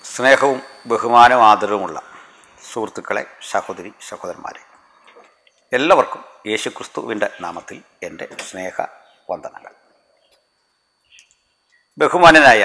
സ്നേഹവും ബഹുമാനവും ആദരവുമുള്ള സുഹൃത്തുക്കളെ സഹോദരി സഹോദരന്മാരെ എല്ലാവർക്കും യേശുക്രിസ്തുവിൻ്റെ നാമത്തിൽ എൻ്റെ സ്നേഹ വന്ദനങ്ങൾ ബഹുമാനനായ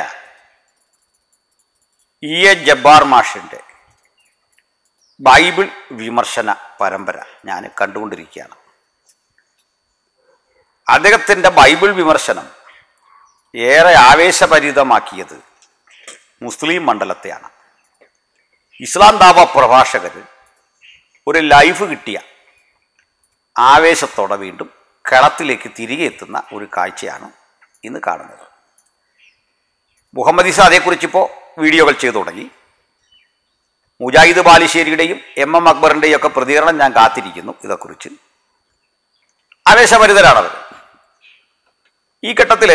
ഇ എ ജബ്ബാർ മാഷിൻ്റെ ബൈബിൾ വിമർശന പരമ്പര ഞാൻ കണ്ടുകൊണ്ടിരിക്കുകയാണ് അദ്ദേഹത്തിൻ്റെ ബൈബിൾ വിമർശനം ഏറെ ആവേശഭരിതമാക്കിയത് മുസ്ലിം മണ്ഡലത്തെയാണ് ഇസ്ലാം ദാവ പ്രഭാഷകർ ഒരു ലൈഫ് കിട്ടിയ ആവേശത്തോടെ വീണ്ടും കളത്തിലേക്ക് തിരികെ എത്തുന്ന ഒരു കാഴ്ചയാണ് ഇന്ന് കാണുന്നത് മുഹമ്മദ് ഇസ അതേക്കുറിച്ചിപ്പോൾ വീഡിയോകൾ ചെയ്തു തുടങ്ങി മുജാഹിദ് ബാലുശ്ശേരിയുടെയും എം എം അക്ബറിൻ്റെയും ഒക്കെ പ്രതികരണം ഞാൻ കാത്തിരിക്കുന്നു ഇതേക്കുറിച്ച് ആവേശഭരിതരാണവർ ഈ ഘട്ടത്തിൽ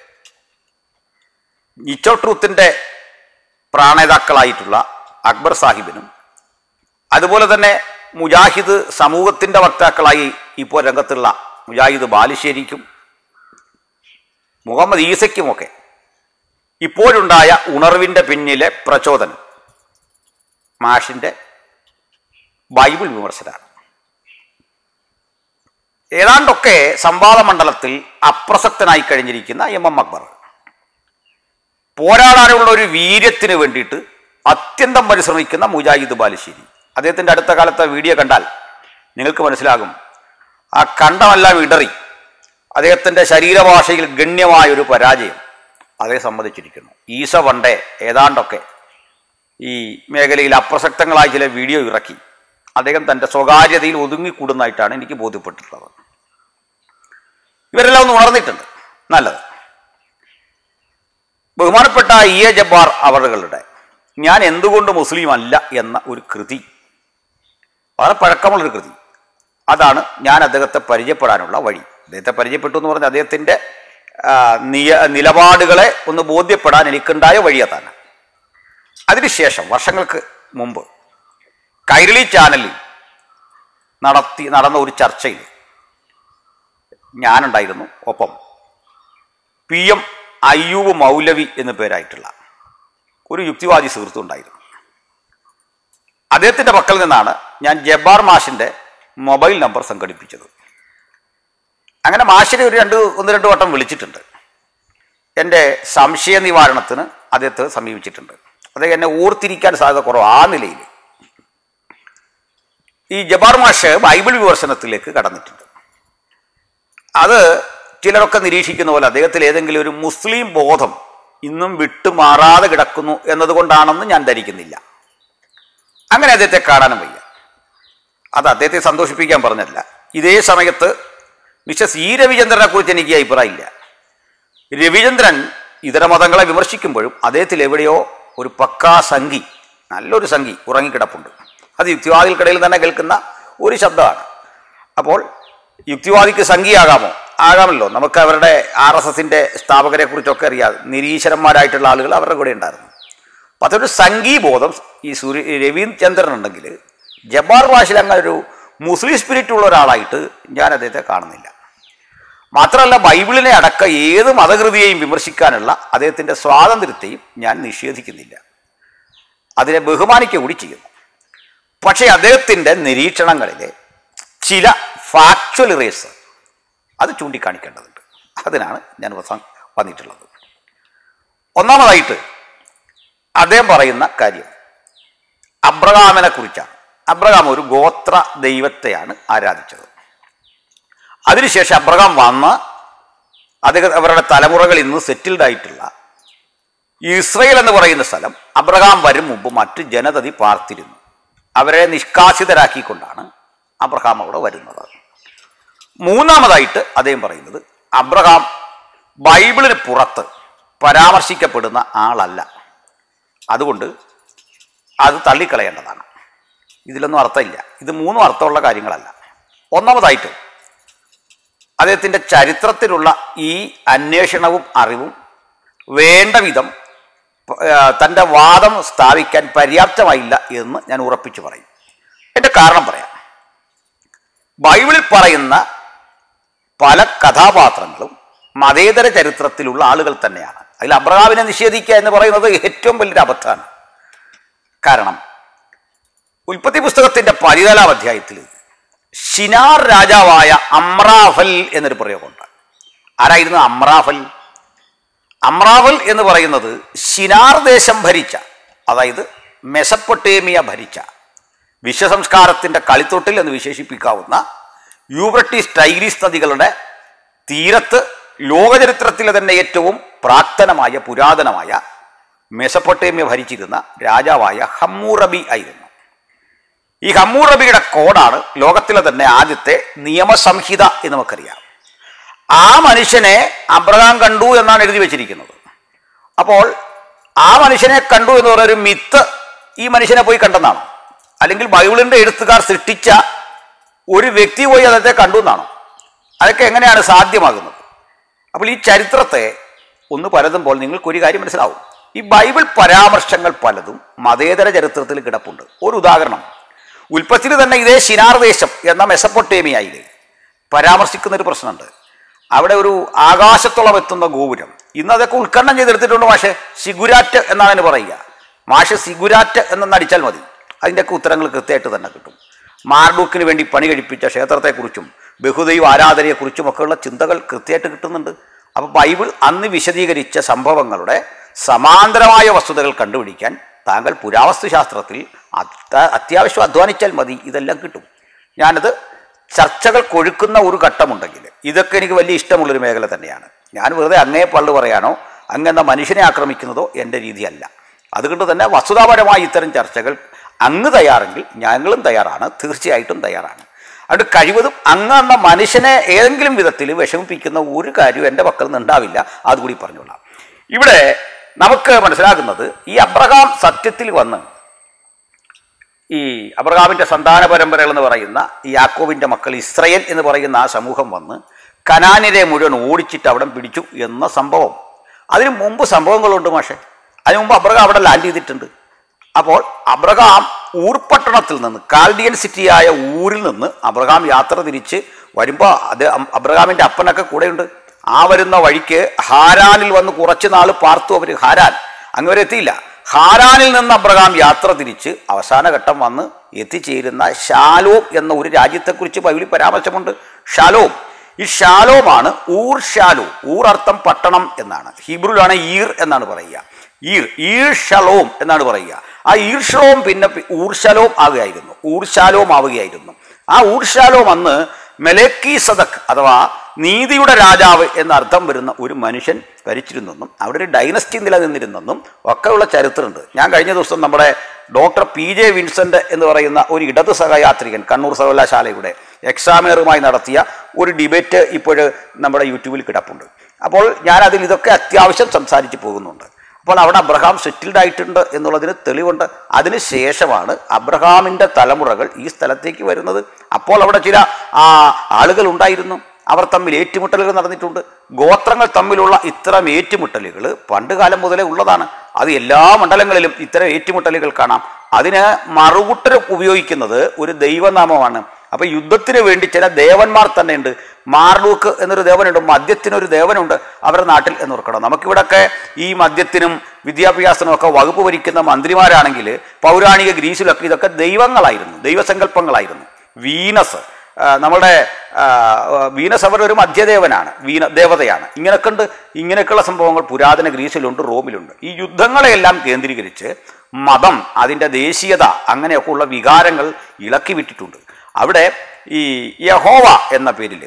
ഇച്ചോ ട്രൂത്തിൻ്റെ പ്രാണേതാക്കളായിട്ടുള്ള അക്ബർ സാഹിബിനും അതുപോലെ തന്നെ മുജാഹിദ് സമൂഹത്തിൻ്റെ വക്താക്കളായി ഇപ്പോൾ രംഗത്തുള്ള മുജാഹിദ് ബാലുശ്ശേരിക്കും മുഹമ്മദ് ഈസയ്ക്കുമൊക്കെ ഇപ്പോഴുണ്ടായ ഉണർവിൻ്റെ പിന്നിലെ പ്രചോദനം മാഷിൻ്റെ ബൈബിൾ വിമർശനമാണ് ഏതാണ്ടൊക്കെ സംവാദ മണ്ഡലത്തിൽ അപ്രസക്തനായി കഴിഞ്ഞിരിക്കുന്ന എം എം അക്ബർ പോരാടാനുള്ള ഒരു വീര്യത്തിന് വേണ്ടിയിട്ട് അത്യന്തം പരിശ്രമിക്കുന്ന മുജാഹിദ് ബാലുശ്ശേരി അദ്ദേഹത്തിൻ്റെ അടുത്ത കാലത്തെ വീഡിയോ കണ്ടാൽ നിങ്ങൾക്ക് മനസ്സിലാകും ആ കണ്ടമെല്ലാം ഇടറി അദ്ദേഹത്തിൻ്റെ ശരീരഭാഷയിൽ ഗണ്യമായ ഒരു പരാജയം അദ്ദേഹം സമ്മതിച്ചിരിക്കുന്നു ഈസ വണ്ടേ ഏതാണ്ടൊക്കെ ഈ മേഖലയിൽ അപ്രസക്തങ്ങളായ ചില വീഡിയോ ഇറക്കി അദ്ദേഹം തൻ്റെ സ്വകാര്യതയിൽ ഒതുങ്ങിക്കൂടുന്നതായിട്ടാണ് എനിക്ക് ബോധ്യപ്പെട്ടിട്ടുള്ളത് ഇവരെല്ലാം ഒന്ന് ഉണർന്നിട്ടുണ്ട് നല്ലത് ബഹുമാനപ്പെട്ട ഇ എ ജബ്ബാർ അവറുകളുടെ ഞാൻ എന്തുകൊണ്ട് മുസ്ലിം അല്ല എന്ന ഒരു കൃതി വളരെ പഴക്കമുള്ളൊരു കൃതി അതാണ് ഞാൻ അദ്ദേഹത്തെ പരിചയപ്പെടാനുള്ള വഴി അദ്ദേഹത്തെ പരിചയപ്പെട്ടു എന്ന് പറഞ്ഞാൽ അദ്ദേഹത്തിൻ്റെ ആ, നിയ നിലപാടുകളെ ഒന്ന് ബോധ്യപ്പെടാൻ എനിക്കുണ്ടായ വഴി അതാണ് അതിനുശേഷം വർഷങ്ങൾക്ക് മുമ്പ് കൈരളി ചാനലിൽ നടത്തി നടന്ന ഒരു ചർച്ചയിൽ ഞാനുണ്ടായിരുന്നു ഒപ്പം പി എം അയ്യൂബ് മൗലവി എന്നു പേരായിട്ടുള്ള ഒരു യുക്തിവാദി സുഹൃത്തുണ്ടായിരുന്നു അദ്ദേഹത്തിൻ്റെ പക്കൽ നിന്നാണ് ഞാൻ ജബ്ബാർ മാഷിൻ്റെ മൊബൈൽ നമ്പർ സംഘടിപ്പിച്ചത് അങ്ങനെ മാഷിനെ ഒരു രണ്ട് ഒന്ന് രണ്ട് വട്ടം വിളിച്ചിട്ടുണ്ട് എൻ്റെ സംശയ നിവാരണത്തിന് അദ്ദേഹത്തെ സമീപിച്ചിട്ടുണ്ട് അദ്ദേഹം എന്നെ ഓർത്തിരിക്കാൻ സാധ്യത കുറവ് ആ നിലയിൽ ഈ ജബാർ മാഷ് ബൈബിൾ വിമർശനത്തിലേക്ക് കടന്നിട്ടുണ്ട് അത് ചിലരൊക്കെ നിരീക്ഷിക്കുന്ന പോലെ അദ്ദേഹത്തിൽ ഏതെങ്കിലും ഒരു മുസ്ലിം ബോധം ഇന്നും വിട്ടുമാറാതെ കിടക്കുന്നു എന്നതുകൊണ്ടാണെന്ന് ഞാൻ ധരിക്കുന്നില്ല അങ്ങനെ അദ്ദേഹത്തെ കാണാനും വയ്യ അത് അദ്ദേഹത്തെ സന്തോഷിപ്പിക്കാൻ പറഞ്ഞല്ല ഇതേ സമയത്ത് മിസ്റ്റർ സി രവിചന്ദ്രനെ കുറിച്ച് എനിക്ക് അഭിപ്രായമില്ല രവിചന്ദ്രൻ ഇതര മതങ്ങളെ വിമർശിക്കുമ്പോഴും അദ്ദേഹത്തിൽ എവിടെയോ ഒരു പക്കാ സംഘി നല്ലൊരു സംഘി ഉറങ്ങിക്കിടപ്പുണ്ട് അത് യുക്തിവാദികൾക്കിടയിൽ തന്നെ കേൾക്കുന്ന ഒരു ശബ്ദമാണ് അപ്പോൾ യുക്തിവാദിക്ക് സംഘിയാകാമോ ആകാമല്ലോ നമുക്ക് അവരുടെ ആർ എസ് എസിൻ്റെ സ്ഥാപകരെ കുറിച്ചൊക്കെ അറിയാം നിരീശ്വരന്മാരായിട്ടുള്ള ആളുകൾ അവരുടെ കൂടെ ഉണ്ടായിരുന്നു അപ്പം അതൊരു സംഘീബോധം ഈ സൂര്യ രവീന്ദ്രചന്ദ്രൻ ഉണ്ടെങ്കിൽ ജബ്ബാർ ഭാഷയിൽ അങ്ങനെ ഒരു മുസ്ലിം സ്പിരിറ്റ് ഉള്ള ഒരാളായിട്ട് ഞാൻ അദ്ദേഹത്തെ കാണുന്നില്ല മാത്രമല്ല ബൈബിളിനെ അടക്ക ഏത് മതകൃതിയെയും വിമർശിക്കാനുള്ള അദ്ദേഹത്തിൻ്റെ സ്വാതന്ത്ര്യത്തെയും ഞാൻ നിഷേധിക്കുന്നില്ല അതിനെ ബഹുമാനിക്കുക കൂടി ചെയ്യുന്നു പക്ഷേ അദ്ദേഹത്തിൻ്റെ നിരീക്ഷണങ്ങളിലെ ചില ഫാക്ച്വൽ ഇറേസ് അത് ചൂണ്ടിക്കാണിക്കേണ്ടതുണ്ട് അതിനാണ് ഞാൻ വസ- വന്നിട്ടുള്ളത് ഒന്നാമതായിട്ട് അദ്ദേഹം പറയുന്ന കാര്യം അബ്രഹാമിനെ കുറിച്ചാണ് അബ്രഹാം ഒരു ഗോത്ര ദൈവത്തെയാണ് ആരാധിച്ചത് അതിനുശേഷം അബ്രഹാം വന്ന് അദ്ദേഹം അവരുടെ തലമുറകൾ ഇന്ന് സെറ്റിൽഡ് ആയിട്ടുള്ള ഇസ്രയേൽ എന്ന് പറയുന്ന സ്ഥലം അബ്രഹാം വരും മുമ്പ് മറ്റ് ജനതതി പാർത്തിരുന്നു അവരെ നിഷ്കാസിതരാക്കിക്കൊണ്ടാണ് അബ്രഹാം അവിടെ വരുന്നത് മൂന്നാമതായിട്ട് അദ്ദേഹം പറയുന്നത് അബ്രഹാം ബൈബിളിന് പുറത്ത് പരാമർശിക്കപ്പെടുന്ന ആളല്ല അതുകൊണ്ട് അത് തള്ളിക്കളയേണ്ടതാണ് ഇതിലൊന്നും അർത്ഥമില്ല ഇത് മൂന്നും അർത്ഥമുള്ള കാര്യങ്ങളല്ല ഒന്നാമതായിട്ട് അദ്ദേഹത്തിൻ്റെ ചരിത്രത്തിലുള്ള ഈ അന്വേഷണവും അറിവും വേണ്ട വിധം ആ, തൻ്റെ വാദം സ്ഥാപിക്കാൻ പര്യാപ്തമായില്ല എന്ന് ഞാൻ ഉറപ്പിച്ചു പറയും എൻ്റെ കാരണം പറയാം ബൈബിളിൽ പറയുന്ന പല കഥാപാത്രങ്ങളും മതേതര ചരിത്രത്തിലുള്ള ആളുകൾ തന്നെയാണ് അതിൽ അബ്രഹാമിനെ നിഷേധിക്കുക എന്ന് പറയുന്നത് ഏറ്റവും വലിയൊരു അബദ്ധമാണ് കാരണം ഉൽപ്പത്തി പുസ്തകത്തിന്റെ പതിനാലാം അധ്യായത്തിൽ ഷിനാർ രാജാവായ അമ്രാഫൽ എന്നൊരു പ്രയോഗമുണ്ട് ആരായിരുന്നു അമ്രാഫൽ അമ്രാവൽ എന്ന് പറയുന്നത് ഷിനാർ ദേശം ഭരിച്ച അതായത് മെസപ്പൊട്ടേമിയ ഭരിച്ച വിശ്വസംസ്കാരത്തിന്റെ കളിത്തൊട്ടിൽ എന്ന് വിശേഷിപ്പിക്കാവുന്ന യൂബ്രട്ടീസ് ടൈഗ്രീസ് നദികളുടെ തീരത്ത് ലോകചരിത്രത്തിലെ തന്നെ ഏറ്റവും പ്രാക്തനമായ പുരാതനമായ മെസപ്പൊട്ടേമിയ ഭരിച്ചിരുന്ന രാജാവായ ഹമ്മൂറബി ആയിരുന്നു ഈ ഹമ്മൂറബിയുടെ കോഡാണ് ലോകത്തിലെ തന്നെ ആദ്യത്തെ നിയമസംഹിത എന്ന് നമുക്കറിയാം ആ മനുഷ്യനെ അബ്രഹാം കണ്ടു എന്നാണ് എഴുതി വെച്ചിരിക്കുന്നത് അപ്പോൾ ആ മനുഷ്യനെ കണ്ടു എന്ന് പറയുന്ന ഒരു മിത്ത് ഈ മനുഷ്യനെ പോയി കണ്ടെന്നാണ് അല്ലെങ്കിൽ ബൈബിളിന്റെ എഴുത്തുകാർ സൃഷ്ടിച്ച ഒരു വ്യക്തി പോയി അദ്ദേഹത്തെ കണ്ടു എന്നാണ് അതൊക്കെ എങ്ങനെയാണ് സാധ്യമാകുന്നത് അപ്പോൾ ഈ ചരിത്രത്തെ ഒന്ന് പലതുമ്പോൾ നിങ്ങൾക്കൊരു കാര്യം മനസ്സിലാവും ഈ ബൈബിൾ പരാമർശങ്ങൾ പലതും മതേതര ചരിത്രത്തിൽ കിടപ്പുണ്ട് ഒരു ഉദാഹരണം ഉൽപ്പത്തിയിൽ തന്നെ ഇതേ ശിനാർ ദേശം എന്ന മെസപ്പൊട്ടേമിയയിൽ പരാമർശിക്കുന്ന ഒരു പ്രശ്നമുണ്ട് അവിടെ ഒരു ആകാശത്തോളം എത്തുന്ന ഗോപുരം ഇന്ന് അതൊക്കെ ഉത്ഖനനം ചെയ്തെടുത്തിട്ടുണ്ട് മാഷെ സിഗുരാറ്റ് എന്നാണ് അതിന് പറയുക മാഷ് സിഗുരാറ്റ് എന്നൊന്ന് അടിച്ചാൽ മതി അതിൻ്റെയൊക്കെ ഉത്തരങ്ങൾ കൃത്യമായിട്ട് തന്നെ കിട്ടും മാർഡൂക്കിന് വേണ്ടി പണി കഴിപ്പിച്ച ക്ഷേത്രത്തെക്കുറിച്ചും ബഹുദൈവ ആരാധനയെക്കുറിച്ചും ഒക്കെയുള്ള ചിന്തകൾ കൃത്യമായിട്ട് കിട്ടുന്നുണ്ട് അപ്പോൾ ബൈബിൾ അന്ന് വിശദീകരിച്ച സംഭവങ്ങളുടെ സമാന്തരമായ വസ്തുതകൾ കണ്ടുപിടിക്കാൻ താങ്കൾ പുരാവസ്തു ശാസ്ത്രത്തിൽ അത്ത- അത്യാവശ്യം അധ്വാനിച്ചാൽ മതി ഇതെല്ലാം കിട്ടും ഞാനത് ചർച്ചകൾ കൊഴുക്കുന്ന ഒരു ഘട്ടമുണ്ടെങ്കിൽ ഇതൊക്കെ എനിക്ക് വലിയ ഇഷ്ടമുള്ളൊരു മേഖല തന്നെയാണ് ഞാൻ വെറുതെ അങ്ങേ പള്ളു പറയാനോ അങ്ങെന്ന മനുഷ്യനെ ആക്രമിക്കുന്നതോ എൻ്റെ രീതിയല്ല അതുകൊണ്ട് തന്നെ വസ്തുതാപരമായ ഇത്തരം ചർച്ചകൾ അങ്ങ് തയ്യാറെങ്കിൽ ഞങ്ങളും തയ്യാറാണ് തീർച്ചയായിട്ടും തയ്യാറാണ് അതുകൊണ്ട് കഴിവതും അങ്ങ് എന്ന മനുഷ്യനെ ഏതെങ്കിലും വിധത്തിൽ വിഷമിപ്പിക്കുന്ന ഒരു കാര്യവും എൻ്റെ പക്കൽ നിന്ന് ഉണ്ടാവില്ല അതുകൂടി പറഞ്ഞോളാം ഇവിടെ നമുക്ക് മനസ്സിലാകുന്നത് ഈ അബ്രഹാം സത്യത്തിൽ വന്ന് ഈ അബ്രഹാമിന്റെ സന്താന പരമ്പരകൾ എന്ന് പറയുന്ന ഈ യാക്കോബിന്റെ മക്കൾ ഇസ്രയേൽ എന്ന് പറയുന്ന ആ സമൂഹം വന്ന് കനാനിരെ മുഴുവൻ ഓടിച്ചിട്ട് അവിടെ പിടിച്ചു എന്ന സംഭവം അതിന് മുമ്പ് സംഭവങ്ങളുണ്ട് മാഷെ അതിന് മുമ്പ് അബ്രഹാം അവിടെ ലാൻഡ് ചെയ്തിട്ടുണ്ട് അപ്പോൾ അബ്രഹാം ഊർപട്ടണത്തിൽ നിന്ന് കാൽഡിയൻ സിറ്റിയായ ഊരിൽ നിന്ന് അബ്രഹാം യാത്ര തിരിച്ച് വരുമ്പോൾ അത് അം- അബ്രഹാമിന്റെ അപ്പനൊക്കെ കൂടെയുണ്ട് ആ വരുന്ന വഴിക്ക് ഹാരാനിൽ വന്ന് കുറച്ച് നാൾ പാർത്തു അവർ ഹാരാൻ അങ്ങ് വരെ എത്തിയില്ല ഹാരാനിൽ നിന്ന് അബ്രഹാം യാത്ര തിരിച്ച് അവസാന ഘട്ടം വന്ന് എത്തിച്ചേരുന്ന ഷാലോം എന്ന ഒരു രാജ്യത്തെക്കുറിച്ച് ബൈബിളിൽ പരാമർശമുണ്ട് ഷാലോം ഈ ഷാലോമാണ് ഊർ ഷാലോ ഊർ അർത്ഥം പട്ടണം എന്നാണ് ഹീബ്രുവിലാണ് ഈർ എന്നാണ് പറയുക ഈർ ഈർ ഷലോം എന്നാണ് പറയുക ആ ഈർഷലോം പിന്നെ പി- ഊർഷലോം ആവുകയായിരുന്നു ഊർഷാലോം ആവുകയായിരുന്നു ആ ഊർഷാലോം അന്ന് മെലേക്കി സദക് അഥവാ നീതിയുടെ രാജാവ് എന്ന അർത്ഥം വരുന്ന ഒരു മനുഷ്യൻ ഭരിച്ചിരുന്നെന്നും അവിടെ ഒരു ഡൈനസ്റ്റി നിലനിന്നിരുന്നെന്നും ഒക്കെയുള്ള ചരിത്രമുണ്ട് ഞാൻ കഴിഞ്ഞ ദിവസം നമ്മുടെ ഡോക്ടർ പി ജെ വിൻസെന്റ് എന്ന് പറയുന്ന ഒരു ഇടത് സഹയാത്രികൻ കണ്ണൂർ സർവകലാശാലയുടെ എക്സാമിനറുമായി നടത്തിയ ഒരു ഡിബേറ്റ് ഇപ്പോൾ നമ്മുടെ യൂട്യൂബിൽ കിടപ്പുണ്ട് അപ്പോൾ ഞാൻ അതിൽ ഇതൊക്കെ അത്യാവശ്യം സംസാരിച്ച് പോകുന്നുണ്ട് അപ്പോൾ അവിടെ അബ്രഹാം സെറ്റിൽഡ് ആയിട്ടുണ്ട് എന്നുള്ളതിന് തെളിവുണ്ട് അതിന് ശേഷമാണ് അബ്രഹാമിൻ്റെ തലമുറകൾ ഈ സ്ഥലത്തേക്ക് വരുന്നത് അപ്പോൾ അവിടെ ചില ആ, ആളുകൾ ഉണ്ടായിരുന്നു അവർ തമ്മിൽ ഏറ്റുമുട്ടലുകൾ നടന്നിട്ടുണ്ട് ഗോത്രങ്ങൾ തമ്മിലുള്ള ഇത്തരം ഏറ്റുമുട്ടലുകൾ പണ്ട് കാലം മുതലേ ഉള്ളതാണ് അത് എല്ലാ മണ്ഡലങ്ങളിലും ഇത്തരം ഏറ്റുമുട്ടലുകൾ കാണാം അതിന് മറുകുട്ടർ ഉപയോഗിക്കുന്നത് ഒരു ദൈവനാമമാണ് അപ്പൊ യുദ്ധത്തിന് വേണ്ടി ചില ദേവന്മാർ തന്നെ ഉണ്ട് മാർലൂക്ക് എന്നൊരു ദേവനുണ്ട് മദ്യത്തിനൊരു ദേവനുണ്ട് അവരുടെ നാട്ടിൽ എന്ന് ഓർക്കണം നമുക്കിവിടൊക്കെ ഈ മദ്യത്തിനും വിദ്യാഭ്യാസത്തിനും ഒക്കെ വകുപ്പ് ഭരിക്കുന്ന മന്ത്രിമാരാണെങ്കിൽ പൗരാണിക ഗ്രീസിലൊക്കെ ഇതൊക്കെ ദൈവങ്ങളായിരുന്നു ദൈവസങ്കല്പങ്ങളായിരുന്നു വീനസ് ആ, നമ്മുടെ ആ, വീനസ് അവർ ഒരു മധ്യദേവനാണ് വീന ദേവതയാണ് ഇങ്ങനെയൊക്കെ ഉണ്ട് ഇങ്ങനെയൊക്കെയുള്ള സംഭവങ്ങൾ പുരാതന ഗ്രീസിലുണ്ട് റോമിലുണ്ട് ഈ യുദ്ധങ്ങളെയെല്ലാം കേന്ദ്രീകരിച്ച് മതം അതിൻ്റെ ദേശീയത അങ്ങനെയൊക്കെ ഉള്ള വികാരങ്ങൾ ഇളക്കി വിട്ടിട്ടുണ്ട് അവിടെ ഈ യഹോവ എന്ന പേരിൽ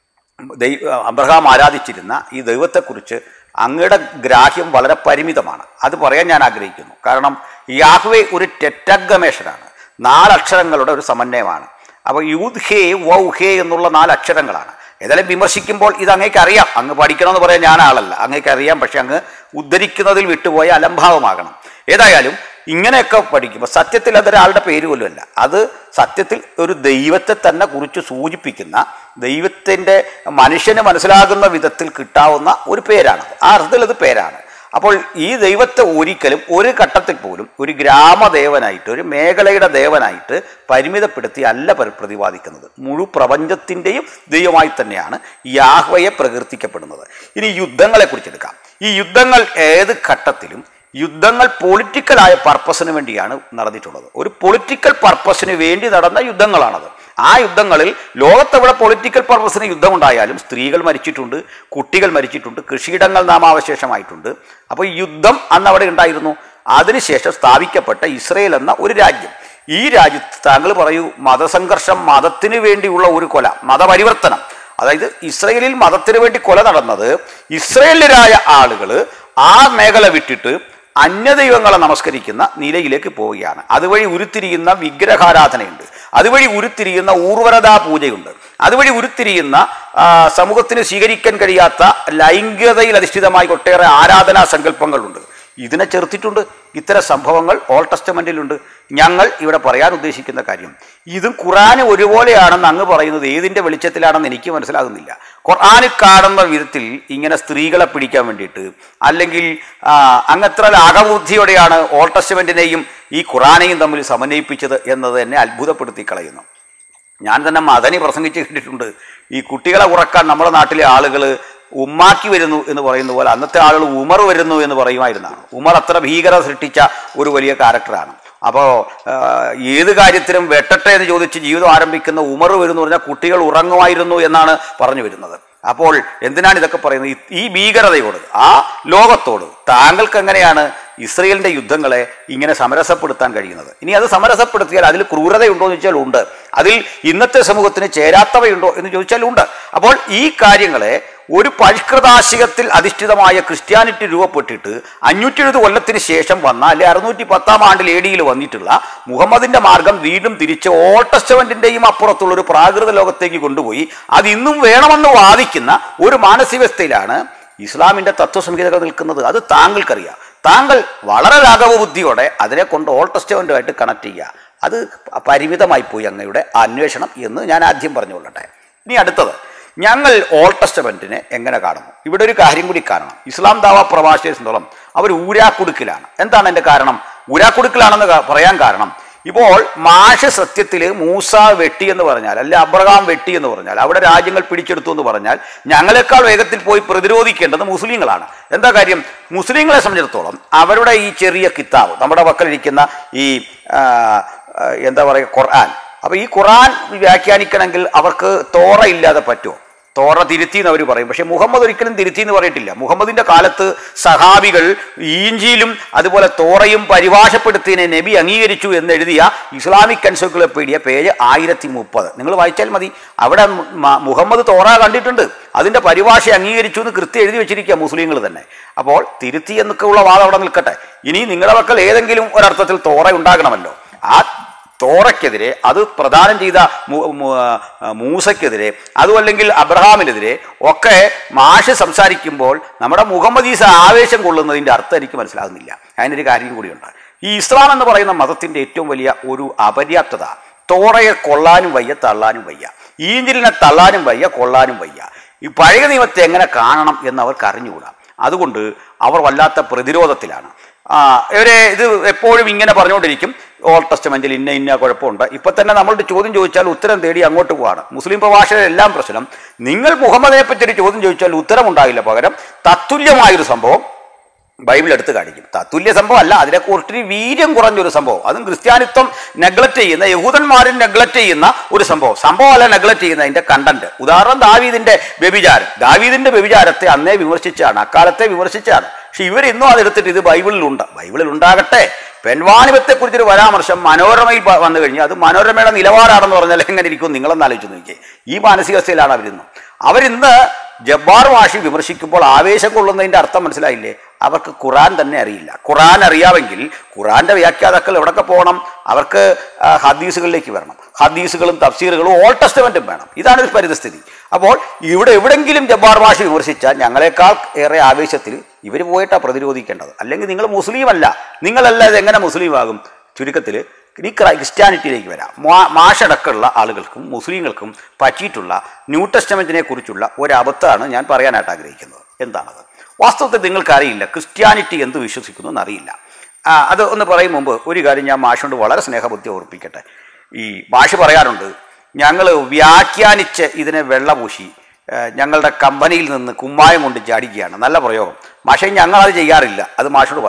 ദൈ അബ്രഹാം ആരാധിച്ചിരുന്ന ഈ ദൈവത്തെക്കുറിച്ച് അങ്ങയുടെ ഗ്രാഹ്യം വളരെ പരിമിതമാണ് അത് പറയാൻ ഞാൻ ആഗ്രഹിക്കുന്നു കാരണം യാഹ്വേ ഒരു ടെറ്റഗമേഷനാണ് നാലക്ഷരങ്ങളുടെ ഒരു സമന്വയമാണ് അപ്പോൾ യൂത് ഹേ വൗ ഹേ എന്നുള്ള നാല് അക്ഷരങ്ങളാണ് ഏതായാലും വിമർശിക്കുമ്പോൾ ഇത് അങ്ങേക്ക് അറിയാം അങ്ങ് പഠിക്കണമെന്ന് പറയാൻ ഞാൻ ആളല്ല അങ്ങേക്ക് അറിയാം പക്ഷെ അങ്ങ് ഉദ്ധരിക്കുന്നതിൽ വിട്ടുപോയ അലംഭാവമാകണം ഏതായാലും ഇങ്ങനെയൊക്കെ പഠിക്കുമ്പോൾ സത്യത്തിൽ അതൊരാളുടെ പേര് പോലുമല്ല അത് സത്യത്തിൽ ഒരു ദൈവത്തെ തന്നെ കുറിച്ച് സൂചിപ്പിക്കുന്ന ദൈവത്തിൻ്റെ മനുഷ്യന് മനസ്സിലാകുന്ന വിധത്തിൽ കിട്ടാവുന്ന ഒരു പേരാണ് ആ അർത്ഥത്തിൽ അത് പേരാണ് അപ്പോൾ ഈ ദൈവത്തെ ഒരിക്കലും ഒരു ഘട്ടത്തിൽ പോലും ഒരു ഗ്രാമദേവനായിട്ട് ഒരു മേഖലയുടെ ദേവനായിട്ട് പരിമിതപ്പെടുത്തി അല്ല പരി- പ്രതിപാദിക്കുന്നത് മുഴു പ്രപഞ്ചത്തിൻ്റെയും ദൈവമായി തന്നെയാണ് യാഹ്വയെ പ്രകീർത്തിക്കപ്പെടുന്നത് ഇനി യുദ്ധങ്ങളെ കുറിച്ചെടുക്കാം ഈ യുദ്ധങ്ങൾ ഏത് ഘട്ടത്തിലും യുദ്ധങ്ങൾ പൊളിറ്റിക്കലായ പർപ്പസിന് വേണ്ടിയാണ് നടന്നിട്ടുള്ളത് ഒരു പൊളിറ്റിക്കൽ പർപ്പസിന് വേണ്ടി നടന്ന യുദ്ധങ്ങളാണത് ആ യുദ്ധങ്ങളിൽ ലോകത്തെവിടെ പൊളിറ്റിക്കൽ പർപ്പസിന് യുദ്ധമുണ്ടായാലും സ്ത്രീകൾ മരിച്ചിട്ടുണ്ട് കുട്ടികൾ മരിച്ചിട്ടുണ്ട് കൃഷിയിടങ്ങൾ നാമാവശേഷമായിട്ടുണ്ട് അപ്പോൾ ഈ യുദ്ധം അന്ന് അവിടെ ഉണ്ടായിരുന്നു അതിനുശേഷം സ്ഥാപിക്കപ്പെട്ട ഇസ്രയേൽ എന്ന ഒരു രാജ്യം ഈ രാജ്യത്ത് താങ്കൾ പറയൂ മതസംഘർഷം മതത്തിന് വേണ്ടിയുള്ള ഒരു കൊല മതപരിവർത്തനം അതായത് ഇസ്രയേലിൽ മതത്തിന് വേണ്ടി കൊല നടന്നത് ഇസ്രയേലിയരായ ആളുകൾ ആ മേഖല വിട്ടിട്ട് അന്യദൈവങ്ങളെ നമസ്കരിക്കുന്ന നിലയിലേക്ക് പോവുകയാണ് അതുവഴി ഉരുത്തിരിയുന്ന വിഗ്രഹാരാധനയുണ്ട് അതുവഴി ഉരുത്തിരിയുന്ന ഊർവരതാ പൂജയുണ്ട് അതുവഴി ഉരുത്തിരിയുന്ന ആ, സമൂഹത്തിന് സ്വീകരിക്കാൻ കഴിയാത്ത ലൈംഗികതയിൽ അധിഷ്ഠിതമായി ഒട്ടേറെ ആരാധനാ സങ്കല്പങ്ങളുണ്ട് ഇതിനെ ചെറുത്തിട്ടുണ്ട് ഇത്തരം സംഭവങ്ങൾ ഓൾ ടെസ്റ്റമെന്റിലുണ്ട് ഞങ്ങൾ ഇവിടെ പറയാൻ ഉദ്ദേശിക്കുന്ന കാര്യം ഇതും ഖുറാന് ഒരുപോലെയാണെന്ന് അങ്ങ് പറയുന്നത് ഏതിൻ്റെ വെളിച്ചത്തിലാണെന്ന് എനിക്ക് മനസ്സിലാകുന്നില്ല ഖുർആാനിൽ കാണുന്ന വിധത്തിൽ ഇങ്ങനെ സ്ത്രീകളെ പിടിക്കാൻ വേണ്ടിയിട്ട് അല്ലെങ്കിൽ ആ, അങ്ങത്ര ലാഘബുദ്ധിയോടെയാണ് ഓൾ ടെസ്റ്റമെന്റിനെയും ഈ ഖുറാനെയും തമ്മിൽ സമന്വയിപ്പിച്ചത് എന്നത് എന്നെ അത്ഭുതപ്പെടുത്തി കളയുന്നു ഞാൻ തന്നെ മദനി പ്രസംഗിച്ച് കേട്ടിട്ടുണ്ട് ഈ കുട്ടികളെ ഉറക്കാൻ നമ്മുടെ നാട്ടിലെ ആളുകൾ ഉമ്മാക്കി വരുന്നു എന്ന് പറയുന്ന പോലെ അന്നത്തെ ആളുകൾ ഉമർ വരുന്നു എന്ന് പറയുമായിരുന്നാണ് ഉമർ അത്ര ഭീകരത സൃഷ്ടിച്ച ഒരു വലിയ ക്യാരക്ടറാണ് അപ്പോൾ ഏത് കാര്യത്തിലും വെട്ടട്ടെ എന്ന് ചോദിച്ച് ജീവിതം ആരംഭിക്കുന്ന ഉമർ വരുന്നു പറഞ്ഞാൽ കുട്ടികൾ ഉറങ്ങുമായിരുന്നു എന്നാണ് പറഞ്ഞു വരുന്നത് അപ്പോൾ എന്തിനാണ് ഇതൊക്കെ പറയുന്നത് ഈ- ഈ ഭീകരതയോട് ആ ലോകത്തോട് താങ്കൾക്ക് എങ്ങനെയാണ് ഇസ്രയേലിന്റെ യുദ്ധങ്ങളെ ഇങ്ങനെ സമരസപ്പെടുത്താൻ കഴിയുന്നത് ഇനി അത് സമരസപ്പെടുത്തിയാൽ അതിൽ ക്രൂരതയുണ്ടോ എന്ന് ചോദിച്ചാൽ ഉണ്ട് അതിൽ ഇന്നത്തെ സമൂഹത്തിന് ചേരാത്തവയുണ്ടോ എന്ന് ചോദിച്ചാൽ ഉണ്ട് അപ്പോൾ ഈ കാര്യങ്ങളെ ഒരു പരിഷ്കൃതാശയത്തിൽ അധിഷ്ഠിതമായ ക്രിസ്ത്യാനിറ്റി രൂപപ്പെട്ടിട്ട് അഞ്ഞൂറ്റി എഴുപത് കൊല്ലത്തിന് ശേഷം വന്ന അല്ലെ അറുന്നൂറ്റി പത്താം ആണ്ടിൽ എ ഡിയിൽ വന്നിട്ടുള്ള മുഹമ്മദിന്റെ മാർഗം വീണ്ടും തിരിച്ച് ഓൾഡ് ടെസ്റ്റമെന്റിന്റെയും അപ്പുറത്തുള്ള ഒരു പ്രാകൃത ലോകത്തേക്ക് കൊണ്ടുപോയി അത് ഇന്നും വേണമെന്ന് വാദിക്കുന്ന ഒരു മാനസികസ്ഥയിലാണ് ഇസ്ലാമിന്റെ തത്വസംഹിതകൾ നിൽക്കുന്നത് അത് താങ്കൾക്കറിയാം താങ്കൾ വളരെ ലാഘവ ബുദ്ധിയോടെ അതിനെ കൊണ്ട് ഓൾഡ് ടെസ്റ്റമെന്റുമായിട്ട് കണക്ട് ചെയ്യുക അത് പരിമിതമായി പോയി അങ്ങയുടെ അന്വേഷണം എന്ന് ഞാൻ ആദ്യം പറഞ്ഞുകൊള്ളട്ടെ ഇനി അടുത്തത് ഞങ്ങൾ ഓൾഡ് ടെസ്റ്റമെന്റിനെ എങ്ങനെ കാണുന്നു ഇവിടെ ഒരു കാര്യം കൂടി കാണണം ഇസ്ലാം ദാവ പ്രഭാഷയെ സംബന്ധിച്ചോളം അവർ ഊരാക്കുടുക്കിലാണ് എന്താണ് എൻ്റെ കാരണം ഊരാക്കുടുക്കിലാണെന്ന് ക- പറയാൻ കാരണം ഇപ്പോൾ മാഷ് സത്യത്തിൽ മൂസ വെട്ടി എന്ന് പറഞ്ഞാൽ അല്ലെ അബ്രഹാം വെട്ടി എന്ന് പറഞ്ഞാൽ അവിടെ രാജ്യങ്ങൾ പിടിച്ചെടുത്തു എന്ന് പറഞ്ഞാൽ ഞങ്ങളെക്കാൾ വേഗത്തിൽ പോയി പ്രതിരോധിക്കേണ്ടത് മുസ്ലിങ്ങളാണ് എന്താ കാര്യം മുസ്ലിങ്ങളെ സംബന്ധിച്ചിടത്തോളം അവരുടെ ഈ ചെറിയ കിതാബ് നമ്മുടെ പക്കലിരിക്കുന്ന ഈ ആ, ആ, എന്താ പറയുക ഖുർആൻ അപ്പോൾ ഈ ഖുർആൻ വ്യാഖ്യാനിക്കണമെങ്കിൽ അവർക്ക് തോറ ഇല്ലാതെ പറ്റുമോ തോറ തിരുത്തി എന്ന് അവർ പറയും പക്ഷേ മുഹമ്മദ് ഒരിക്കലും തിരുത്തി എന്ന് പറയിട്ടില്ല മുഹമ്മദിന്റെ കാലത്ത് സഹാബികൾ ഈഞ്ചിയിലും അതുപോലെ തോറയും പരിഭാഷപ്പെടുത്തിയതിനെ നബി അംഗീകരിച്ചു എന്ന് എഴുതിയ ഇസ്ലാമിക് എൻസൈക്ലോപീഡിയ പേജ് ആയിരത്തി മുപ്പത് നിങ്ങൾ വായിച്ചാൽ മതി അവിടെ മ- മുഹമ്മദ് തോറ കണ്ടിട്ടുണ്ട് അതിന്റെ പരിഭാഷ അംഗീകരിച്ചു എന്ന് കൃത്യം എഴുതി വെച്ചിരിക്കുക മുസ്ലിങ്ങൾ തന്നെ അപ്പോൾ തിരുത്തി എന്നൊക്കെ ഉള്ള വാദം അവിടെ നിൽക്കട്ടെ ഇനി നിങ്ങളുടെ മക്കൾ ഏതെങ്കിലും ഒരർത്ഥത്തിൽ തോറ ഉണ്ടാകണമല്ലോ ആ തോറയ്ക്കെതിരെ അത് പ്രദാനം ചെയ്ത മൂ- മൂ- ആ, മൂസയ്ക്കെതിരെ അതും അല്ലെങ്കിൽ അബ്രഹാമിനെതിരെ ഒക്കെ മാഷ് സംസാരിക്കുമ്പോൾ നമ്മുടെ മുഹമ്മദ് ഈസ ആവേശം കൊള്ളുന്നതിൻ്റെ അർത്ഥം എനിക്ക് മനസ്സിലാകുന്നില്ല അതിനൊരു കാര്യം കൂടിയുണ്ട് ഈ ഇസ്ലാം എന്ന് പറയുന്ന മതത്തിൻ്റെ ഏറ്റവും വലിയ ഒരു അപര്യാപ്തത തോറയെ കൊള്ളാനും വയ്യ തള്ളാനും വയ്യ ഈഞ്ചിലിനെ തള്ളാനും വയ്യ കൊള്ളാനും വയ്യ ഈ പഴയ നിയമത്തെ എങ്ങനെ കാണണം എന്ന് അവർക്ക് അറിഞ്ഞുകൂടാ അതുകൊണ്ട് അവർ വല്ലാത്ത പ്രതിരോധത്തിലാണ് ആ ഇവരെ ഇത് എപ്പോഴും ഇങ്ങനെ പറഞ്ഞുകൊണ്ടിരിക്കും ഓൾഡ് ടെസ്റ്റമെന്റിൽ ഇന്ന ഇന്ന കുഴപ്പമുണ്ട് ഇപ്പൊ തന്നെ നമ്മളുടെ ചോദ്യം ചോദിച്ചാൽ ഉത്തരം തേടി അങ്ങോട്ട് പോവാണ് മുസ്ലിം പ്രഭാഷകരുടെ എല്ലാം പ്രശ്നം നിങ്ങൾ മുഹമ്മദിനെ പറ്റി ഒരു ചോദ്യം ചോദിച്ചാൽ ഉത്തരം ഉണ്ടാകില്ല പകരം തത്തുല്യമായൊരു സംഭവം ബൈബിൾ എടുത്ത് കാണിക്കും തത്തുല്യ സംഭവം അല്ല അതിനെ കുറിച്ച് വീര്യം കുറഞ്ഞൊരു സംഭവം അതും ക്രിസ്ത്യാനിത്വം നെഗ്ലക്ട് ചെയ്യുന്ന യഹൂദന്മാരും നെഗ്ലക്ട് ചെയ്യുന്ന ഒരു സംഭവം സംഭവം അല്ല നെഗ്ലക്ട് ചെയ്യുന്ന അതിന്റെ കണ്ടന്റ് ഉദാഹരണം ദാവീദിന്റെ വ്യഭിചാരം ദാവീദിന്റെ വ്യഭിചാരത്തെ അന്നേ വിമർശിച്ചാണ് അക്കാലത്തെ വിമർശിച്ചാണ് പക്ഷെ ഇവരിന്നും അതെടുത്തിട്ട് ഇത് ബൈബിളിലുണ്ട് ബൈബിളിൽ ഉണ്ടാകട്ടെ പെൺവാണിഭത്തെ കുറിച്ചൊരു പരാമർശം മനോരമയിൽ പ- വന്നു കഴിഞ്ഞാൽ അത് മനോരമയുടെ നിലവാരമാണെന്ന് പറഞ്ഞാൽ എങ്ങനെ ഇരിക്കും നിങ്ങളൊന്ന് ആലോചിച്ച് നോക്കിയേ ഈ മാനസികാവസ്ഥയിലാണ് അവരിന്ന് അവരിന്ന് ജബ്ബാർ മാഷി വിമർശിക്കുമ്പോൾ ആവേശം കൊള്ളുന്നതിന്റെ അർത്ഥം മനസ്സിലായില്ലേ അവർക്ക് ഖുറാൻ തന്നെ അറിയില്ല ഖുറാൻ അറിയാമെങ്കിൽ ഖുറാന്റെ വ്യാഖ്യാതാക്കൾ എവിടൊക്കെ പോകണം അവർക്ക് ആ, ഹദീസുകളിലേക്ക് വരണം ഹദീസുകളും തഫ്സീറുകളും ഓൾ ടെസ്റ്റമെന്റും വേണം ഇതാണ് ഒരു പരിതസ്ഥിതി അപ്പോൾ ഇവിടെ എവിടെങ്കിലും ജബ്ബാർ മാഷി വിമർശിച്ചാൽ ഞങ്ങളെക്കാൾ ഏറെ ആവേശത്തിൽ ഇവർ പോയിട്ടാണ് പ്രതിരോധിക്കേണ്ടത് അല്ലെങ്കിൽ നിങ്ങൾ മുസ്ലിം അല്ല നിങ്ങളല്ല ഇത് എങ്ങനെ മുസ്ലിം ആകും ചുരുക്കത്തിൽ ഈ ക്രൈ- ക്രിസ്ത്യാനിറ്റിയിലേക്ക് വരാം മാ- മാഷടക്കമുള്ള ആളുകൾക്കും മുസ്ലിങ്ങൾക്കും പറ്റിയിട്ടുള്ള ന്യൂ ടെസ്റ്റമെന്റിനെ കുറിച്ചുള്ള ഒരു അബദ്ധമാണ് ഞാൻ പറയാനായിട്ട് ആഗ്രഹിക്കുന്നത് എന്താണത് വാസ്തവത്തിൽ നിങ്ങൾക്കറിയില്ല ക്രിസ്ത്യാനിറ്റി എന്ത് വിശ്വസിക്കുന്നു എന്നറിയില്ല ആ, അത് ഒന്ന് പറയും മുമ്പ് ഒരു കാര്യം ഞാൻ മാഷോട് വളരെ സ്നേഹബുദ്ധി ഓർപ്പിക്കട്ടെ ഈ മാഷ് പറയാറുണ്ട് ഞങ്ങൾ വ്യാഖ്യാനിച്ച് ഇതിനെ വെള്ളപൂശി ഏഹ് ഞങ്ങളുടെ കമ്പനിയിൽ നിന്ന് കുമ്മായം കൊണ്ട് ചാടിക്കുകയാണ് നല്ല പ്രയോഗം മാഷെ ഞങ്ങളത് ചെയ്യാറില്ല അത് മാഷോട് പറയാം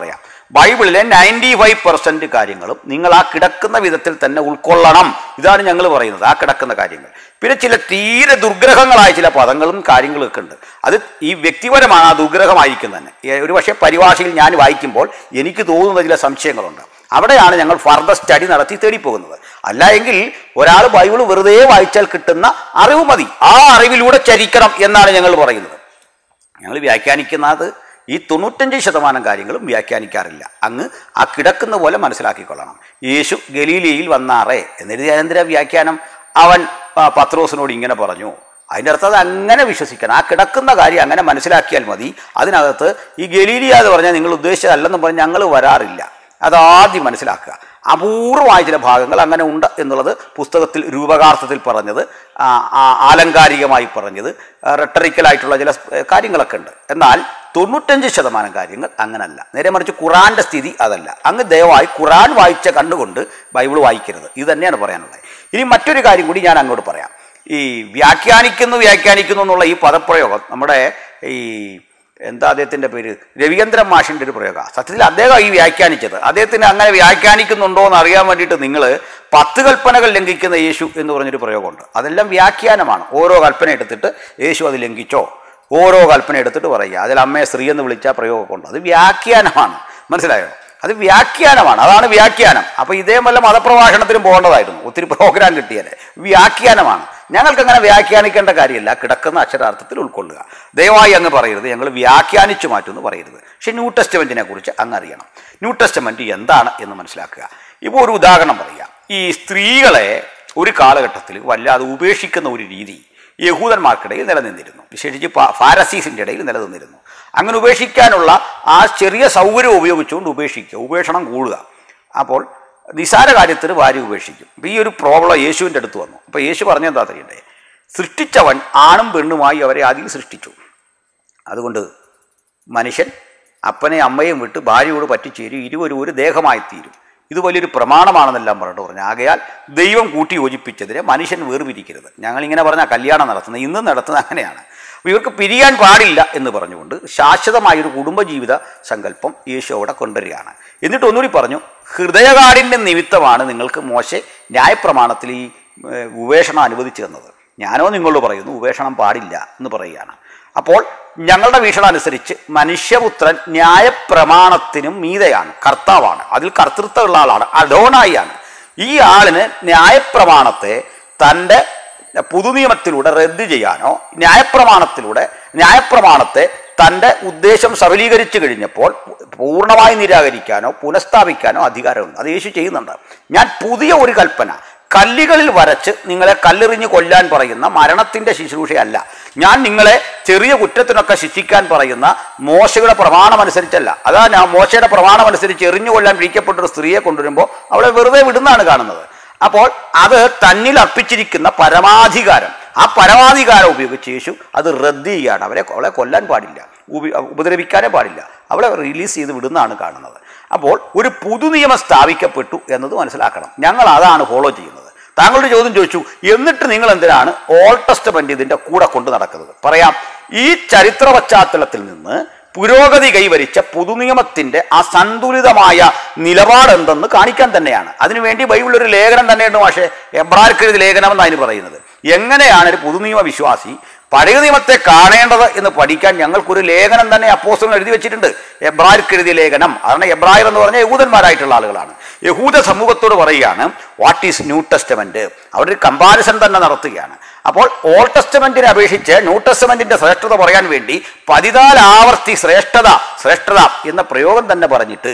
ബൈബിളിലെ നയൻറ്റി ഫൈവ് പെർസെൻറ്റ് കാര്യങ്ങളും നിങ്ങൾ ആ കിടക്കുന്ന വിധത്തിൽ തന്നെ ഉൾക്കൊള്ളണം ഇതാണ് ഞങ്ങൾ പറയുന്നത് ആ കിടക്കുന്ന കാര്യങ്ങൾ പിന്നെ ചില തീരെ ദുർഗ്രഹങ്ങളായ ചില പദങ്ങളും കാര്യങ്ങളും ഒക്കെ ഉണ്ട് അത് ഈ വ്യക്തിപരമാണ് ആ ദുർഗ്രഹമായിരിക്കുന്നത് തന്നെ ഏ, ഒരു പക്ഷേ പരിഭാഷയിൽ ഞാൻ വായിക്കുമ്പോൾ എനിക്ക് തോന്നുന്ന ചില സംശയങ്ങളുണ്ട് അവിടെയാണ് ഞങ്ങൾ ഫർദർ സ്റ്റഡി നടത്തി തേടിപ്പോകുന്നത് അല്ല എങ്കിൽ ഒരാൾ ബൈബിൾ വെറുതെ വായിച്ചാൽ കിട്ടുന്ന അറിവ് മതി ആ അറിവിലൂടെ ചരിക്കണം എന്നാണ് ഞങ്ങൾ പറയുന്നത് ഞങ്ങൾ വ്യാഖ്യാനിക്കുന്നത് ഈ തൊണ്ണൂറ്റഞ്ച് ശതമാനം കാര്യങ്ങളും വ്യാഖ്യാനിക്കാറില്ല അങ്ങ് ആ കിടക്കുന്ന പോലെ മനസ്സിലാക്കിക്കൊള്ളണം യേശു ഗലീലയിൽ വന്നാറേ എന്നെഴുതിയ എന്തിനാ വ്യാഖ്യാനം അവൻ ആ, പത്രോസിനോട് ഇങ്ങനെ പറഞ്ഞു അതിൻ്റെ അർത്ഥം അത് അങ്ങനെ വിശ്വസിക്കണം ആ കിടക്കുന്ന കാര്യം അങ്ങനെ മനസ്സിലാക്കിയാൽ മതി അതിനകത്ത് ഈ ഗലീലിയ എന്ന് പറഞ്ഞാൽ നിങ്ങൾ ഉദ്ദേശിച്ചതല്ലെന്ന് പറഞ്ഞ് ഞങ്ങൾ വരാറില്ല അതാദ്യം മനസ്സിലാക്കുക അപൂർവമായ ചില ഭാഗങ്ങൾ അങ്ങനെ ഉണ്ട് എന്നുള്ളത് പുസ്തകത്തിൽ രൂപകാർത്ഥത്തിൽ പറഞ്ഞത് ആ, ആ, ആലങ്കാരികമായി പറഞ്ഞത് റെട്ടറിക്കലായിട്ടുള്ള ചില സ്- കാര്യങ്ങളൊക്കെ ഉണ്ട് എന്നാൽ തൊണ്ണൂറ്റഞ്ച് ശതമാനം കാര്യങ്ങൾ അങ്ങനല്ല നേരെ മറിച്ച് ഖുറാന്റെ സ്ഥിതി അതല്ല അങ്ങ് ദയവായി ഖുറാൻ വായിച്ച കണ്ടുകൊണ്ട് ബൈബിൾ വായിക്കരുത് ഇത് തന്നെയാണ് പറയാനുള്ളത് ഇനി മറ്റൊരു കാര്യം കൂടി ഞാൻ അങ്ങോട്ട് പറയാം ഈ വ്യാഖ്യാനിക്കുന്നു വ്യാഖ്യാനിക്കുന്നു എന്നുള്ള ഈ പദപ്രയോഗം നമ്മുടെ ഈ എന്താ അദ്ദേഹത്തിൻ്റെ പേര് രവിചന്ദ്രൻ മാഷിൻ്റെ ഒരു പ്രയോഗം സത്യത്തിൽ അദ്ദേഹം ഈ വ്യാഖ്യാനിച്ചത് അദ്ദേഹത്തിന് അങ്ങനെ വ്യാഖ്യാനിക്കുന്നുണ്ടോ എന്ന് അറിയാൻ വേണ്ടിയിട്ട് നിങ്ങൾ പത്ത് കൽപ്പനകൾ ലംഘിക്കുന്ന യേശു എന്ന് പറഞ്ഞൊരു പ്രയോഗമുണ്ട് അതെല്ലാം വ്യാഖ്യാനമാണ് ഓരോ കൽപ്പന എടുത്തിട്ട് യേശു അത് ലംഘിച്ചോ ഓരോ കൽപ്പന എടുത്തിട്ട് പറയുക അതിൽ അമ്മയെ സ്ത്രീ എന്ന് വിളിച്ച പ്രയോഗമൊക്കെ ഉണ്ട് അത് വ്യാഖ്യാനമാണ് മനസ്സിലായോ അത് വ്യാഖ്യാനമാണ് അതാണ് വ്യാഖ്യാനം അപ്പോൾ ഇതേ വല്ല മതപ്രഭാഷണത്തിനും പോകേണ്ടതായിരുന്നു ഒത്തിരി പ്രോഗ്രാം കിട്ടിയാലേ വ്യാഖ്യാനമാണ് ഞങ്ങൾക്ക് അങ്ങനെ വ്യാഖ്യാനിക്കേണ്ട കാര്യമില്ല കിടക്കുന്ന അക്ഷരാർത്ഥത്തിൽ ഉൾക്കൊള്ളുക ദയവായി അങ്ങ് പറയരുത് ഞങ്ങൾ വ്യാഖ്യാനിച്ചു മാറ്റുമെന്ന് പറയരുത് പക്ഷേ ന്യൂ ടെസ്റ്റമെൻറ്റിനെ കുറിച്ച് അങ്ങ് അറിയണം ന്യൂ ടെസ്റ്റമെൻറ്റ് എന്താണ് എന്ന് മനസ്സിലാക്കുക ഇപ്പോൾ ഒരു ഉദാഹരണം പറയാം ഈ സ്ത്രീകളെ ഒരു കാലഘട്ടത്തിൽ വല്ലാതെ ഉപേക്ഷിക്കുന്ന ഒരു രീതി യഹൂദന്മാർക്കിടയിൽ നിലനിന്നിരുന്നു വിശേഷിച്ച് ഫാ- ഫാരസീസിൻ്റെ ഇടയിൽ നിലനിന്നിരുന്നു അങ്ങനെ ഉപേക്ഷിക്കാനുള്ള ആ ചെറിയ സൗകര്യം ഉപയോഗിച്ചുകൊണ്ട് ഉപേക്ഷിക്കുക ഉപേക്ഷണം കൂടുക അപ്പോൾ നിസാര കാര്യത്തിന് ഭാര്യ ഉപേക്ഷിക്കും അപ്പോൾ ഈ ഒരു പ്രോബ്ലം യേശുവിൻ്റെ അടുത്ത് വന്നു അപ്പോൾ യേശു പറഞ്ഞെന്താ അറിയണ്ടേ സൃഷ്ടിച്ചവൻ ആണും പെണ്ണുമായി അവരെ ആദ്യം സൃഷ്ടിച്ചു അതുകൊണ്ട് മനുഷ്യൻ അപ്പനെ അമ്മയും വിട്ട് ഭാര്യയോട് പറ്റിച്ചേരും ഇരുവരും ഒരു ദേഹമായി തീരും ഇത് വലിയൊരു പ്രമാണമാണെന്നെല്ലാം പറഞ്ഞിട്ട് പറഞ്ഞു ആകയാൽ ദൈവം കൂട്ടി യോജിപ്പിച്ചതിനെ മനുഷ്യൻ വേർപിരിക്കരുത് ഞങ്ങളിങ്ങനെ പറഞ്ഞാൽ കല്യാണം നടത്തുന്നത് ഇന്നും നടത്തുന്നത് അങ്ങനെയാണ് അപ്പോൾ ഇവർക്ക് പിരിയാൻ പാടില്ല എന്ന് പറഞ്ഞുകൊണ്ട് ശാശ്വതമായൊരു കുടുംബജീവിത സങ്കല്പം യേശു അവിടെ കൊണ്ടുവരികയാണ് എന്നിട്ട് ഒന്നുകൂടി പറഞ്ഞു ഹൃദയകാഠിൻ്റെ നിമിത്തമാണ് നിങ്ങൾക്ക് മോശെ ന്യായപ്രമാണത്തിൽ ഈ ഏഹ്, ഉപേക്ഷണം അനുവദിച്ചു തന്നത് ഞാനോ നിങ്ങളോട് പറയുന്നു ഉപേക്ഷണം പാടില്ല എന്ന് പറയുകയാണ് അപ്പോൾ ഞങ്ങളുടെ വീക്ഷണം അനുസരിച്ച് മനുഷ്യപുത്രൻ ന്യായപ്രമാണത്തിനും മീതയാണ് കർത്താവാണ് അതിൽ കർത്തൃത്വമുള്ള ആളാണ് അഡോണായിയാണ് ഈ ആളിന് ന്യായപ്രമാണത്തെ തൻ്റെ പുതുനിയമത്തിലൂടെ റദ്ദ് ചെയ്യാനോ ന്യായപ്രമാണത്തിലൂടെ ന്യായപ്രമാണത്തെ തൻ്റെ ഉദ്ദേശം സബലീകരിച്ചു കഴിഞ്ഞപ്പോൾ പൂർണ്ണമായി നിരാകരിക്കാനോ പുനഃസ്ഥാപിക്കാനോ അധികാരമുണ്ട് അത് യേശു ചെയ്യുന്നുണ്ട് ഞാൻ പുതിയ ഒരു കൽപ്പന കല്ലുകളിൽ വരച്ച് നിങ്ങളെ കല്ലെറിഞ്ഞ് കൊല്ലാൻ പറയുന്ന മരണത്തിൻ്റെ ശുശ്രൂഷയല്ല ഞാൻ നിങ്ങളെ ചെറിയ കുറ്റത്തിനൊക്കെ ശിക്ഷിക്കാൻ പറയുന്ന മോശയുടെ പ്രമാണം അനുസരിച്ചല്ല അതാ ഞാൻ മോശയുടെ പ്രമാണം അനുസരിച്ച് എറിഞ്ഞു കൊല്ലാൻ വിളിക്കപ്പെട്ട ഒരു സ്ത്രീയെ കൊണ്ടുവരുമ്പോൾ അവളെ വെറുതെ വിടുന്നതാണ് കാണുന്നത് അപ്പോൾ അത് തന്നിൽ അർപ്പിച്ചിരിക്കുന്ന പരമാധികാരം ആ പരമാധികാരം ഉപയോഗിച്ച് യേശു അത് റദ്ദ് ചെയ്യുകയാണ് അവരെ അവളെ കൊല്ലാൻ പാടില്ല ഉപ- ഉപദ്രവിക്കാനേ പാടില്ല അവളെ റിലീസ് ചെയ്ത് വിടുന്നതാണ് കാണുന്നത് അപ്പോൾ ഒരു പുതുനിയമം സ്ഥാപിക്കപ്പെട്ടു എന്നത് മനസ്സിലാക്കണം ഞങ്ങൾ അതാണ് ഫോളോ ചെയ്യുന്നത് താങ്കളുടെ ചോദ്യം ചോദിച്ചു എന്നിട്ട് നിങ്ങൾ എന്തിനാണ് ഓൾ ടെസ്റ്റമെന്റ് ഇതിന്റെ കൂടെ കൊണ്ട് നടക്കുന്നത് പറയാം ഈ ചരിത്ര പശ്ചാത്തലത്തിൽ നിന്ന് പുരോഗതി കൈവരിച്ച പുതുനിയമത്തിന്റെ ആ സന്തുലിതമായ നിലപാട് എന്തെന്ന് കാണിക്കാൻ തന്നെയാണ് അതിനുവേണ്ടി ബൈബിൾ ഒരു ലേഖനം തന്നെയുണ്ട് പക്ഷേ എബ്രാർക്ക് എഴുതിയ ലേഖനം എന്നാണ് അതിന് പറയുന്നത് എങ്ങനെയാണ് ഒരു പുതുനിയമ വിശ്വാസി പഴയ നിയമത്തെ കാണേണ്ടത് എന്ന് പഠിക്കാൻ ഞങ്ങൾക്കൊരു ലേഖനം തന്നെ അപ്പോസ്റ്റലൻ എഴുതി വെച്ചിട്ടുണ്ട് എബ്രാർക്ക് എഴുതിയ ലേഖനം അതാണ് എബ്രായർ എന്ന് പറഞ്ഞാൽ യഹൂദന്മാരായിട്ടുള്ള ആളുകളാണ് യഹൂദ സമൂഹത്തോട് പറയുകയാണ് വാട്ട് ഈസ് ന്യൂ ടെസ്റ്റമെന്റ് അവിടെ ഒരു കമ്പാരിസൺ തന്നെ നടത്തുകയാണ് അപ്പോൾ ഓൾ ടെസ്റ്റമെന്റിനെ അപേക്ഷിച്ച് ന്യൂ ടെസ്റ്റമെന്റിന്റെ ശ്രേഷ്ഠത പറയാൻ വേണ്ടി പതിനാല് ആവർത്തി ശ്രേഷ്ഠത ശ്രേഷ്ഠത എന്ന പ്രയോഗം തന്നെ പറഞ്ഞിട്ട്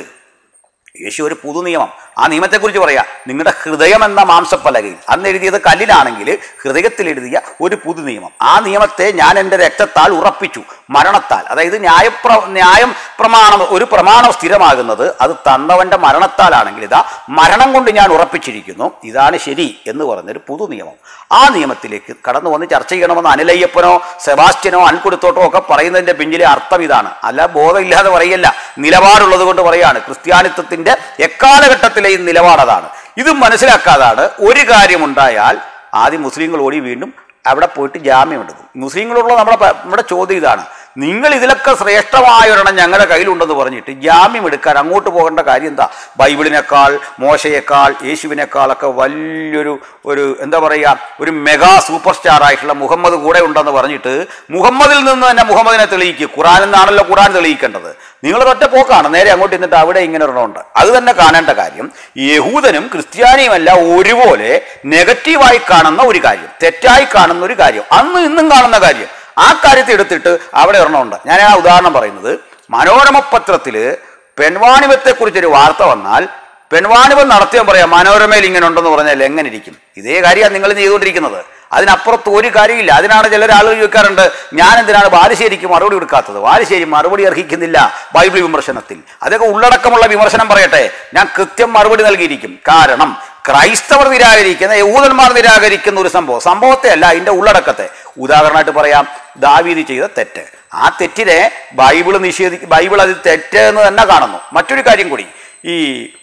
യേശു ഒരു പുതു നിയമം ആ നിയമത്തെക്കുറിച്ച് പറയാം നിങ്ങളുടെ ഹൃദയം എന്ന മാംസപ്പലകയിൽ അന്ന് എഴുതിയത് കല്ലിലാണെങ്കിൽ ഹൃദയത്തിൽ എഴുതിയ ഒരു പുതു നിയമം ആ നിയമത്തെ ഞാൻ എൻ്റെ രക്തത്താൽ ഉറപ്പിച്ചു മരണത്താൽ അതായത് ന്യായപ്ര ന്യായം പ്രമാണം ഒരു പ്രമാണം സ്ഥിരമാകുന്നത് അത് തന്നവൻ്റെ മരണത്താലാണെങ്കിൽ ഇതാ മരണം കൊണ്ട് ഞാൻ ഉറപ്പിച്ചിരിക്കുന്നു ഇതാണ് ശരി എന്ന് പറഞ്ഞൊരു പുതു നിയമം ആ നിയമത്തിലേക്ക് കടന്നു വന്ന് ചർച്ച ചെയ്യണമെന്ന് അനിലയ്യപ്പനോ സെബാസ്റ്റ്യനോ അൻകൊടുത്തോട്ടോ ഒക്കെ പറയുന്നതിൻ്റെ പിന്നിലെ അർത്ഥം ഇതാണ് അല്ല ബോധമില്ലാതെ പറയല്ല നിലപാടുള്ളത് കൊണ്ട് പറയാണ് ക്രിസ്ത്യാനിത്വത്തിന്റെ എക്കാലഘട്ടത്തിലെയും നിലപാട് അതാണ് ഇത് മനസ്സിലാക്കാതാണ് ഒരു കാര്യമുണ്ടായാൽ ആദ്യം മുസ്ലിങ്ങൾ ഓടി വീണ്ടും അവിടെ പോയിട്ട് ജാമ്യം എടുക്കും മുസ്ലിങ്ങളുള്ള നമ്മുടെ പ- നമ്മുടെ ചോദ്യം ഇതാണ് നിങ്ങൾ ഇതിലൊക്കെ ശ്രേഷ്ഠമായ ഒരെണ്ണം ഞങ്ങളുടെ കയ്യിലുണ്ടെന്ന് പറഞ്ഞിട്ട് ജാമ്യം എടുക്കാൻ അങ്ങോട്ട് പോകേണ്ട കാര്യം എന്താ ബൈബിളിനേക്കാൾ മോശയേക്കാൾ യേശുവിനേക്കാളൊക്കെ വലിയൊരു ഒരു എന്താ പറയുക ഒരു മെഗാ സൂപ്പർ സ്റ്റാർ ആയിട്ടുള്ള മുഹമ്മദ് കൂടെ ഉണ്ടെന്ന് പറഞ്ഞിട്ട് മുഹമ്മദിൽ നിന്ന് തന്നെ മുഹമ്മദിനെ തെളിയിക്കുക ഖുറാനിൽ നിന്നാണല്ലോ ഖുറാൻ തെളിയിക്കേണ്ടത് നിങ്ങൾ ഒറ്റ പോക്കാണ് നേരെ അങ്ങോട്ട് നിന്നിട്ട് അവിടെ ഇങ്ങനെ ഒരെണ്ണമുണ്ട് അത് തന്നെ കാണേണ്ട കാര്യം യഹൂദനും ക്രിസ്ത്യാനിയുമല്ല ഒരുപോലെ നെഗറ്റീവായി കാണുന്ന ഒരു കാര്യം തെറ്റായി കാണുന്ന ഒരു കാര്യം അന്ന് ഇന്നും കാണുന്ന കാര്യം ആ കാര്യത്തെ എടുത്തിട്ട് അവിടെ ഒരെണ്ണമുണ്ട് ഞാൻ ആ ഉദാഹരണം പറയുന്നത് മനോരമ പത്രത്തിൽ പെൺവാണിഭത്തെക്കുറിച്ചൊരു വാർത്ത വന്നാൽ പെൺവാണിഭം നടത്തിയാൽ പറയാം മനോരമയിൽ ഇങ്ങനെ ഉണ്ടെന്ന് പറഞ്ഞാൽ എങ്ങനെ ഇരിക്കും ഇതേ കാര്യമാണ് നിങ്ങൾ ചെയ്തുകൊണ്ടിരിക്കുന്നത് അതിനപ്പുറത്ത് ഒരു കാര്യമില്ല അതിനാണ് ചിലർ ആളുകൾ ചോദിക്കാറുണ്ട് ഞാൻ എന്തിനാണ് ബാലുശ്ശേരിക്ക് മറുപടി കൊടുക്കാത്തത് ബാലുശ്ശേരി മറുപടി അർഹിക്കുന്നില്ല ബൈബിൾ വിമർശനത്തിൽ അതൊക്കെ ഉള്ളടക്കമുള്ള വിമർശനം പറയട്ടെ ഞാൻ കൃത്യം മറുപടി നൽകിയിരിക്കും കാരണം ക്രൈസ്തവർ നിരാകരിക്കുന്ന യഹൂദന്മാർ നിരാകരിക്കുന്ന ഒരു സംഭവം സംഭവത്തെ അല്ല അതിൻ്റെ ഉള്ളടക്കത്തെ ഉദാഹരണമായിട്ട് പറയാം ദാവീദ് ചെയ്ത തെറ്റ് ആ തെറ്റിനെ ബൈബിൾ നിഷേധി ബൈബിൾ അത് തെറ്റ് എന്ന് തന്നെ കാണുന്നു മറ്റൊരു കാര്യം കൂടി ഈ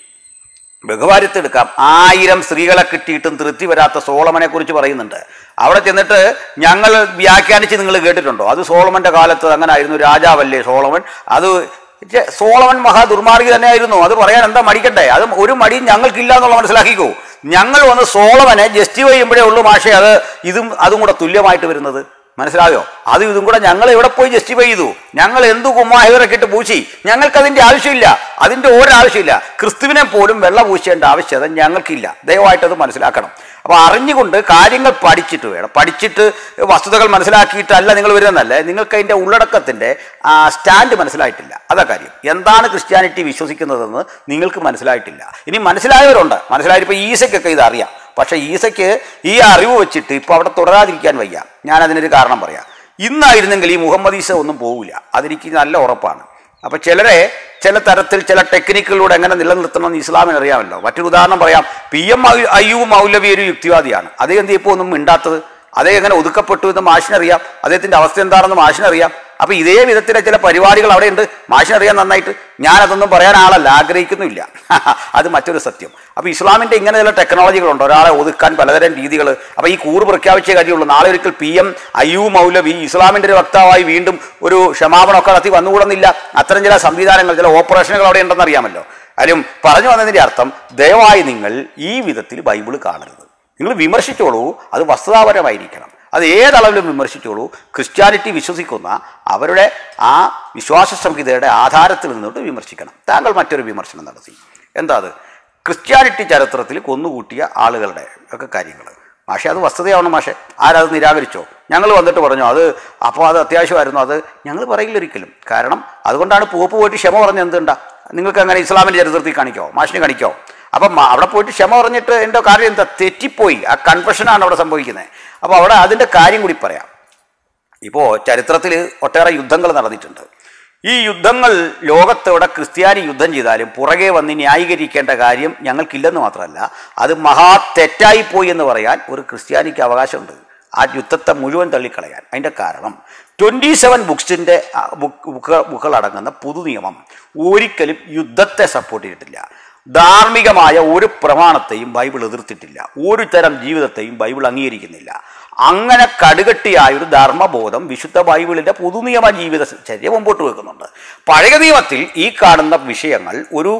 ബഹുവാര്യത്തെടുക്കാം ആയിരം സ്ത്രീകളെ കിട്ടിയിട്ടും തൃപ്തി വരാത്ത സോളമനെ കുറിച്ച് പറയുന്നുണ്ട് അവിടെ ചെന്നിട്ട് ഞങ്ങൾ വ്യാഖ്യാനിച്ച് നിങ്ങൾ കേട്ടിട്ടുണ്ടോ അത് സോളമന്റെ കാലത്ത് അങ്ങനെ ആയിരുന്നു രാജാവല്ലേ സോളമൻ അത് ഛെ, സോളമൻ മഹാ ദുർമാർഗി തന്നെയായിരുന്നു അത് പറയാൻ എന്താ മടിക്കട്ടെ അത് ഒരു മടിയും ഞങ്ങൾക്കില്ല എന്നുള്ള മനസ്സിലാക്കിക്കോ ഞങ്ങൾ വന്ന് സോളമനെ ജസ്റ്റിഫൈ ചെയ്യുമ്പോഴേ ഉള്ളൂ മാഷേ അത് ഇതും അതും കൂടെ തുല്യമായിട്ട് വരുന്നത് മനസ്സിലായോ അത് ഇതും കൂടെ ഞങ്ങൾ എവിടെ പോയി ജസ്റ്റിഫൈ ചെയ്തു ഞങ്ങൾ എന്തു കുമ്മാഹിറൊക്കെ ഇട്ട് പൂശി ഞങ്ങൾക്ക് അതിന്റെ ആവശ്യമില്ല അതിന്റെ ഒരാവശ്യമില്ല ക്രിസ്തുവിനെ പോലും വെള്ള പൂശേണ്ട ആവശ്യകത ഞങ്ങൾക്കില്ല ദയവായിട്ട് അത് മനസ്സിലാക്കണം അപ്പോൾ അറിഞ്ഞുകൊണ്ട് കാര്യങ്ങൾ പഠിച്ചിട്ട് വേണം പഠിച്ചിട്ട് വസ്തുതകൾ മനസ്സിലാക്കിയിട്ടല്ല നിങ്ങൾ വരുന്നതല്ല നിങ്ങൾക്ക് അതിൻ്റെ ഉള്ളടക്കത്തിൻ്റെ ആ സ്റ്റാൻഡ് മനസ്സിലായിട്ടില്ല അതാ കാര്യം എന്താണ് ക്രിസ്ത്യാനിറ്റി വിശ്വസിക്കുന്നതെന്ന് നിങ്ങൾക്ക് മനസ്സിലായിട്ടില്ല ഇനി മനസ്സിലായവരുണ്ട് മനസ്സിലായപ്പോൾ ഈസയ്ക്കൊക്കെ ഇത് അറിയാം പക്ഷേ ഈസയ്ക്ക് ഈ അറിവ് വെച്ചിട്ട് ഇപ്പോൾ അവിടെ തുടരാതിരിക്കാൻ വയ്യ ഞാൻ അതിനൊരു കാരണം പറയാം ഇന്നായിരുന്നെങ്കിൽ ഈ മുഹമ്മദ് ഈസ ഒന്നും പോവില്ല അതെനിക്ക് നല്ല ഉറപ്പാണ് അപ്പോൾ ചിലരെ ചില തരത്തിൽ ചില ടെക്നിക്കുകളിലൂടെ എങ്ങനെ നിലനിർത്തണമെന്ന് ഇസ്ലാമിന് അറിയാമല്ലോ മറ്റൊരു ഉദാഹരണം പറയാം പി എം അയ്യൂബ് മൗലവി ഒരു യുക്തിവാദിയാണ് അതേ എന്ത് ഇപ്പോൾ ഒന്നും മിണ്ടാത്തത് അതേ എങ്ങനെ ഒതുക്കപ്പെട്ടു എന്ന് മാഷിനറിയാം അദ്ദേഹത്തിൻ്റെ അവസ്ഥ എന്താണെന്ന് മാഷിനറിയാം അപ്പോൾ ഇതേ വിധത്തിലെ ചില പരിപാടികൾ അവിടെ ഉണ്ട് മാഷിനറിയാം നന്നായിട്ട് ഞാനതൊന്നും പറയാൻ ആളല്ല ആഗ്രഹിക്കുന്നുമില്ല അത് മറ്റൊരു സത്യം അപ്പോൾ ഇസ്ലാമിൻ്റെ ഇങ്ങനെ ചില ടെക്നോളജികളുണ്ട് ഒരാളെ ഒതുക്കാൻ പലതരം രീതികൾ അപ്പോൾ ഈ കൂറ് പ്രഖ്യാപിച്ച കാര്യമുള്ളൂ നാളെ ഒരിക്കൽ പി എം അയ്യൂ മൗലവി ഇസ്ലാമിൻ്റെ ഒരു വക്താവായി വീണ്ടും ഒരു ക്ഷമാപണമൊക്കെ നടത്തി വന്നുകൂടുന്നില്ല അത്തരം ചില സംവിധാനങ്ങൾ ചില ഓപ്പറേഷനുകൾ അവിടെ ഉണ്ടെന്ന് അറിയാമല്ലോ കാര്യം പറഞ്ഞു വന്നതിൻ്റെ അർത്ഥം ദയവായി നിങ്ങൾ ഈ വിധത്തിൽ ബൈബിൾ കാണരുത് നിങ്ങൾ വിമർശിച്ചോളൂ അത് വസ്തുതാപരമായിരിക്കണം അത് ഏതളവിലും വിമർശിച്ചോളൂ ക്രിസ്ത്യാനിറ്റി വിശ്വസിക്കുന്ന അവരുടെ ആ വിശ്വാസ സംഹിതയുടെ ആധാരത്തിൽ നിന്നിട്ട് വിമർശിക്കണം താങ്കൾ മറ്റൊരു വിമർശനം നടത്തി എന്താ അത് ക്രിസ്ത്യാനിറ്റി ചരിത്രത്തിൽ കൊന്നുകൂട്ടിയ ആളുകളുടെ ഒക്കെ കാര്യങ്ങൾ മാഷെ അത് വസ്തുതയാവണം മാഷെ ആരത് നിരാകരിച്ചോ ഞങ്ങൾ വന്നിട്ട് പറഞ്ഞു അത് അപ്പോൾ അത് അത്യാവശ്യമായിരുന്നു അത് ഞങ്ങൾ പറയില്ല ഒരിക്കലും കാരണം അതുകൊണ്ടാണ് പോപ്പ് പോയിട്ട് ക്ഷമ പറഞ്ഞത് എന്തുണ്ടാ നിങ്ങൾക്ക് അങ്ങനെ ഇസ്ലാമിൻ്റെ ചരിത്രത്തിൽ കാണിക്കോ മാഷിന് കാണിക്കോ അപ്പം അവിടെ പോയിട്ട് ക്ഷമ പറഞ്ഞിട്ട് എൻ്റെ കാര്യം എന്താ തെറ്റിപ്പോയി ആ കൺഫെഷനാണ് അവിടെ സംഭവിക്കുന്നത് അപ്പോൾ അവിടെ അതിൻ്റെ കാര്യം കൂടി പറയാം ഇപ്പോൾ ചരിത്രത്തിൽ ഒട്ടേറെ യുദ്ധങ്ങൾ നടന്നിട്ടുണ്ട് ഈ യുദ്ധങ്ങൾ ലോകത്തോടെ ക്രിസ്ത്യാനി യുദ്ധം ചെയ്താലും പുറകെ വന്ന് ന്യായീകരിക്കേണ്ട കാര്യം ഞങ്ങൾക്കില്ലെന്ന് മാത്രമല്ല അത് മഹാ തെറ്റായിപ്പോയി എന്ന് പറയാൻ ഒരു ക്രിസ്ത്യാനിക്ക് അവകാശമുണ്ട് ആ യുദ്ധത്തെ മുഴുവൻ തള്ളിക്കളയാൻ അതിൻ്റെ കാരണം ട്വൻറ്റി സെവൻ ബുക്സിൻ്റെ ബുക്ക് ബുക്കുകളടങ്ങുന്ന പൊതു നിയമം ഒരിക്കലും യുദ്ധത്തെ സപ്പോർട്ട് ചെയ്തിട്ടില്ല ധാർമ്മികമായ ഒരു പ്രമാണത്തെയും ബൈബിൾ എതിർത്തിട്ടില്ല ഒരു തരം ജീവിതത്തെയും ബൈബിൾ അംഗീകരിക്കുന്നില്ല അങ്ങനെ കടുകട്ടിയായ ഒരു ധർമ്മബോധം വിശുദ്ധ ബൈബിളിൻ്റെ പൊതുനിയമ ജീവിത ചര്യ മുമ്പോട്ട് വെക്കുന്നുണ്ട് പഴയ നിയമത്തിൽ ഈ കാണുന്ന വിഷയങ്ങൾ ഒരു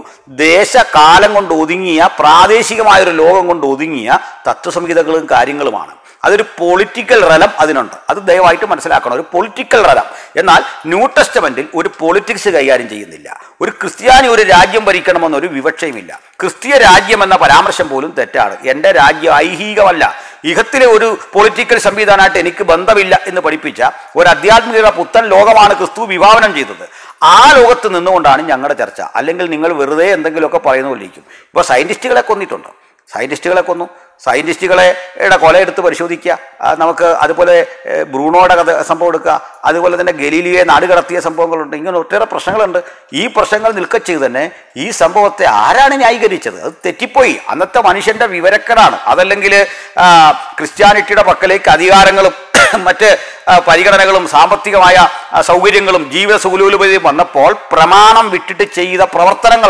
ദേശകാലം കൊണ്ട് ഒതുങ്ങിയ പ്രാദേശികമായ ഒരു ലോകം കൊണ്ട് ഒതുങ്ങിയ തത്വസംഹിതകളും കാര്യങ്ങളുമാണ് അതൊരു പൊളിറ്റിക്കൽ റലം അതിനുണ്ട് അത് ദയവായിട്ട് മനസ്സിലാക്കണം ഒരു പൊളിറ്റിക്കൽ റലം എന്നാൽ ന്യൂ ടെസ്റ്റമെന്റിൽ ഒരു പൊളിറ്റിക്സ് കൈകാര്യം ചെയ്യുന്നില്ല ഒരു ക്രിസ്ത്യാനി ഒരു രാജ്യം ഭരിക്കണമെന്നൊരു വിവക്ഷയുമില്ല ക്രിസ്തീയ രാജ്യം എന്ന പരാമർശം പോലും തെറ്റാണ് എൻ്റെ രാജ്യം ഐഹികമല്ല ഇഹത്തിലെ ഒരു പൊളിറ്റിക്കൽ സംവിധാനമായിട്ട് എനിക്ക് ബന്ധമില്ല എന്ന് പഠിപ്പിച്ച ഒരു ആധ്യാത്മിക പുത്തൻ ലോകമാണ് ക്രിസ്തു വിഭാവനം ചെയ്തത് ആ ലോകത്ത് നിന്നുകൊണ്ടാണ് ഞങ്ങളുടെ ചർച്ച അല്ലെങ്കിൽ നിങ്ങൾ വെറുതെ എന്തെങ്കിലുമൊക്കെ പറയുന്ന പോലിരിക്കും ഇപ്പോൾ സയൻറ്റിസ്റ്റുകളെ കൊന്നിട്ടുണ്ട് സയൻറ്റിസ്റ്റുകളെ കൊന്നു സയൻറ്റിസ്റ്റുകളെ യുടെ കൊലയെടുത്ത് പരിശോധിക്കുക ആ, നമുക്ക് അതുപോലെ ഏ, ബ്രൂണോയുടെ കഥ സംഭവം എടുക്കുക അതുപോലെ തന്നെ ഗലീലിയെ നാട് കടത്തിയ സംഭവങ്ങളുണ്ട് ഇങ്ങനെ ഒട്ടേറെ പ്രശ്നങ്ങളുണ്ട് ഈ പ്രശ്നങ്ങൾ നിൽക്കച്ച് തന്നെ ഈ സംഭവത്തെ ആരാണ് ന്യായീകരിച്ചത് അത് തെറ്റിപ്പോയി അന്നത്തെ മനുഷ്യന്റെ വിവരക്കേടാണ് അതല്ലെങ്കിൽ ആ, ക്രിസ്ത്യാനിറ്റിയുടെ പക്കലേക്ക് അധികാരങ്ങളും മറ്റ് ആ, പരിഗണനകളും സാമ്പത്തികമായ ആ, സൗകര്യങ്ങളും ജീവിത സുലൂലതയും വന്നപ്പോൾ പ്രമാണം വിട്ടിട്ട് ചെയ്ത പ്രവർത്തനങ്ങളാണത്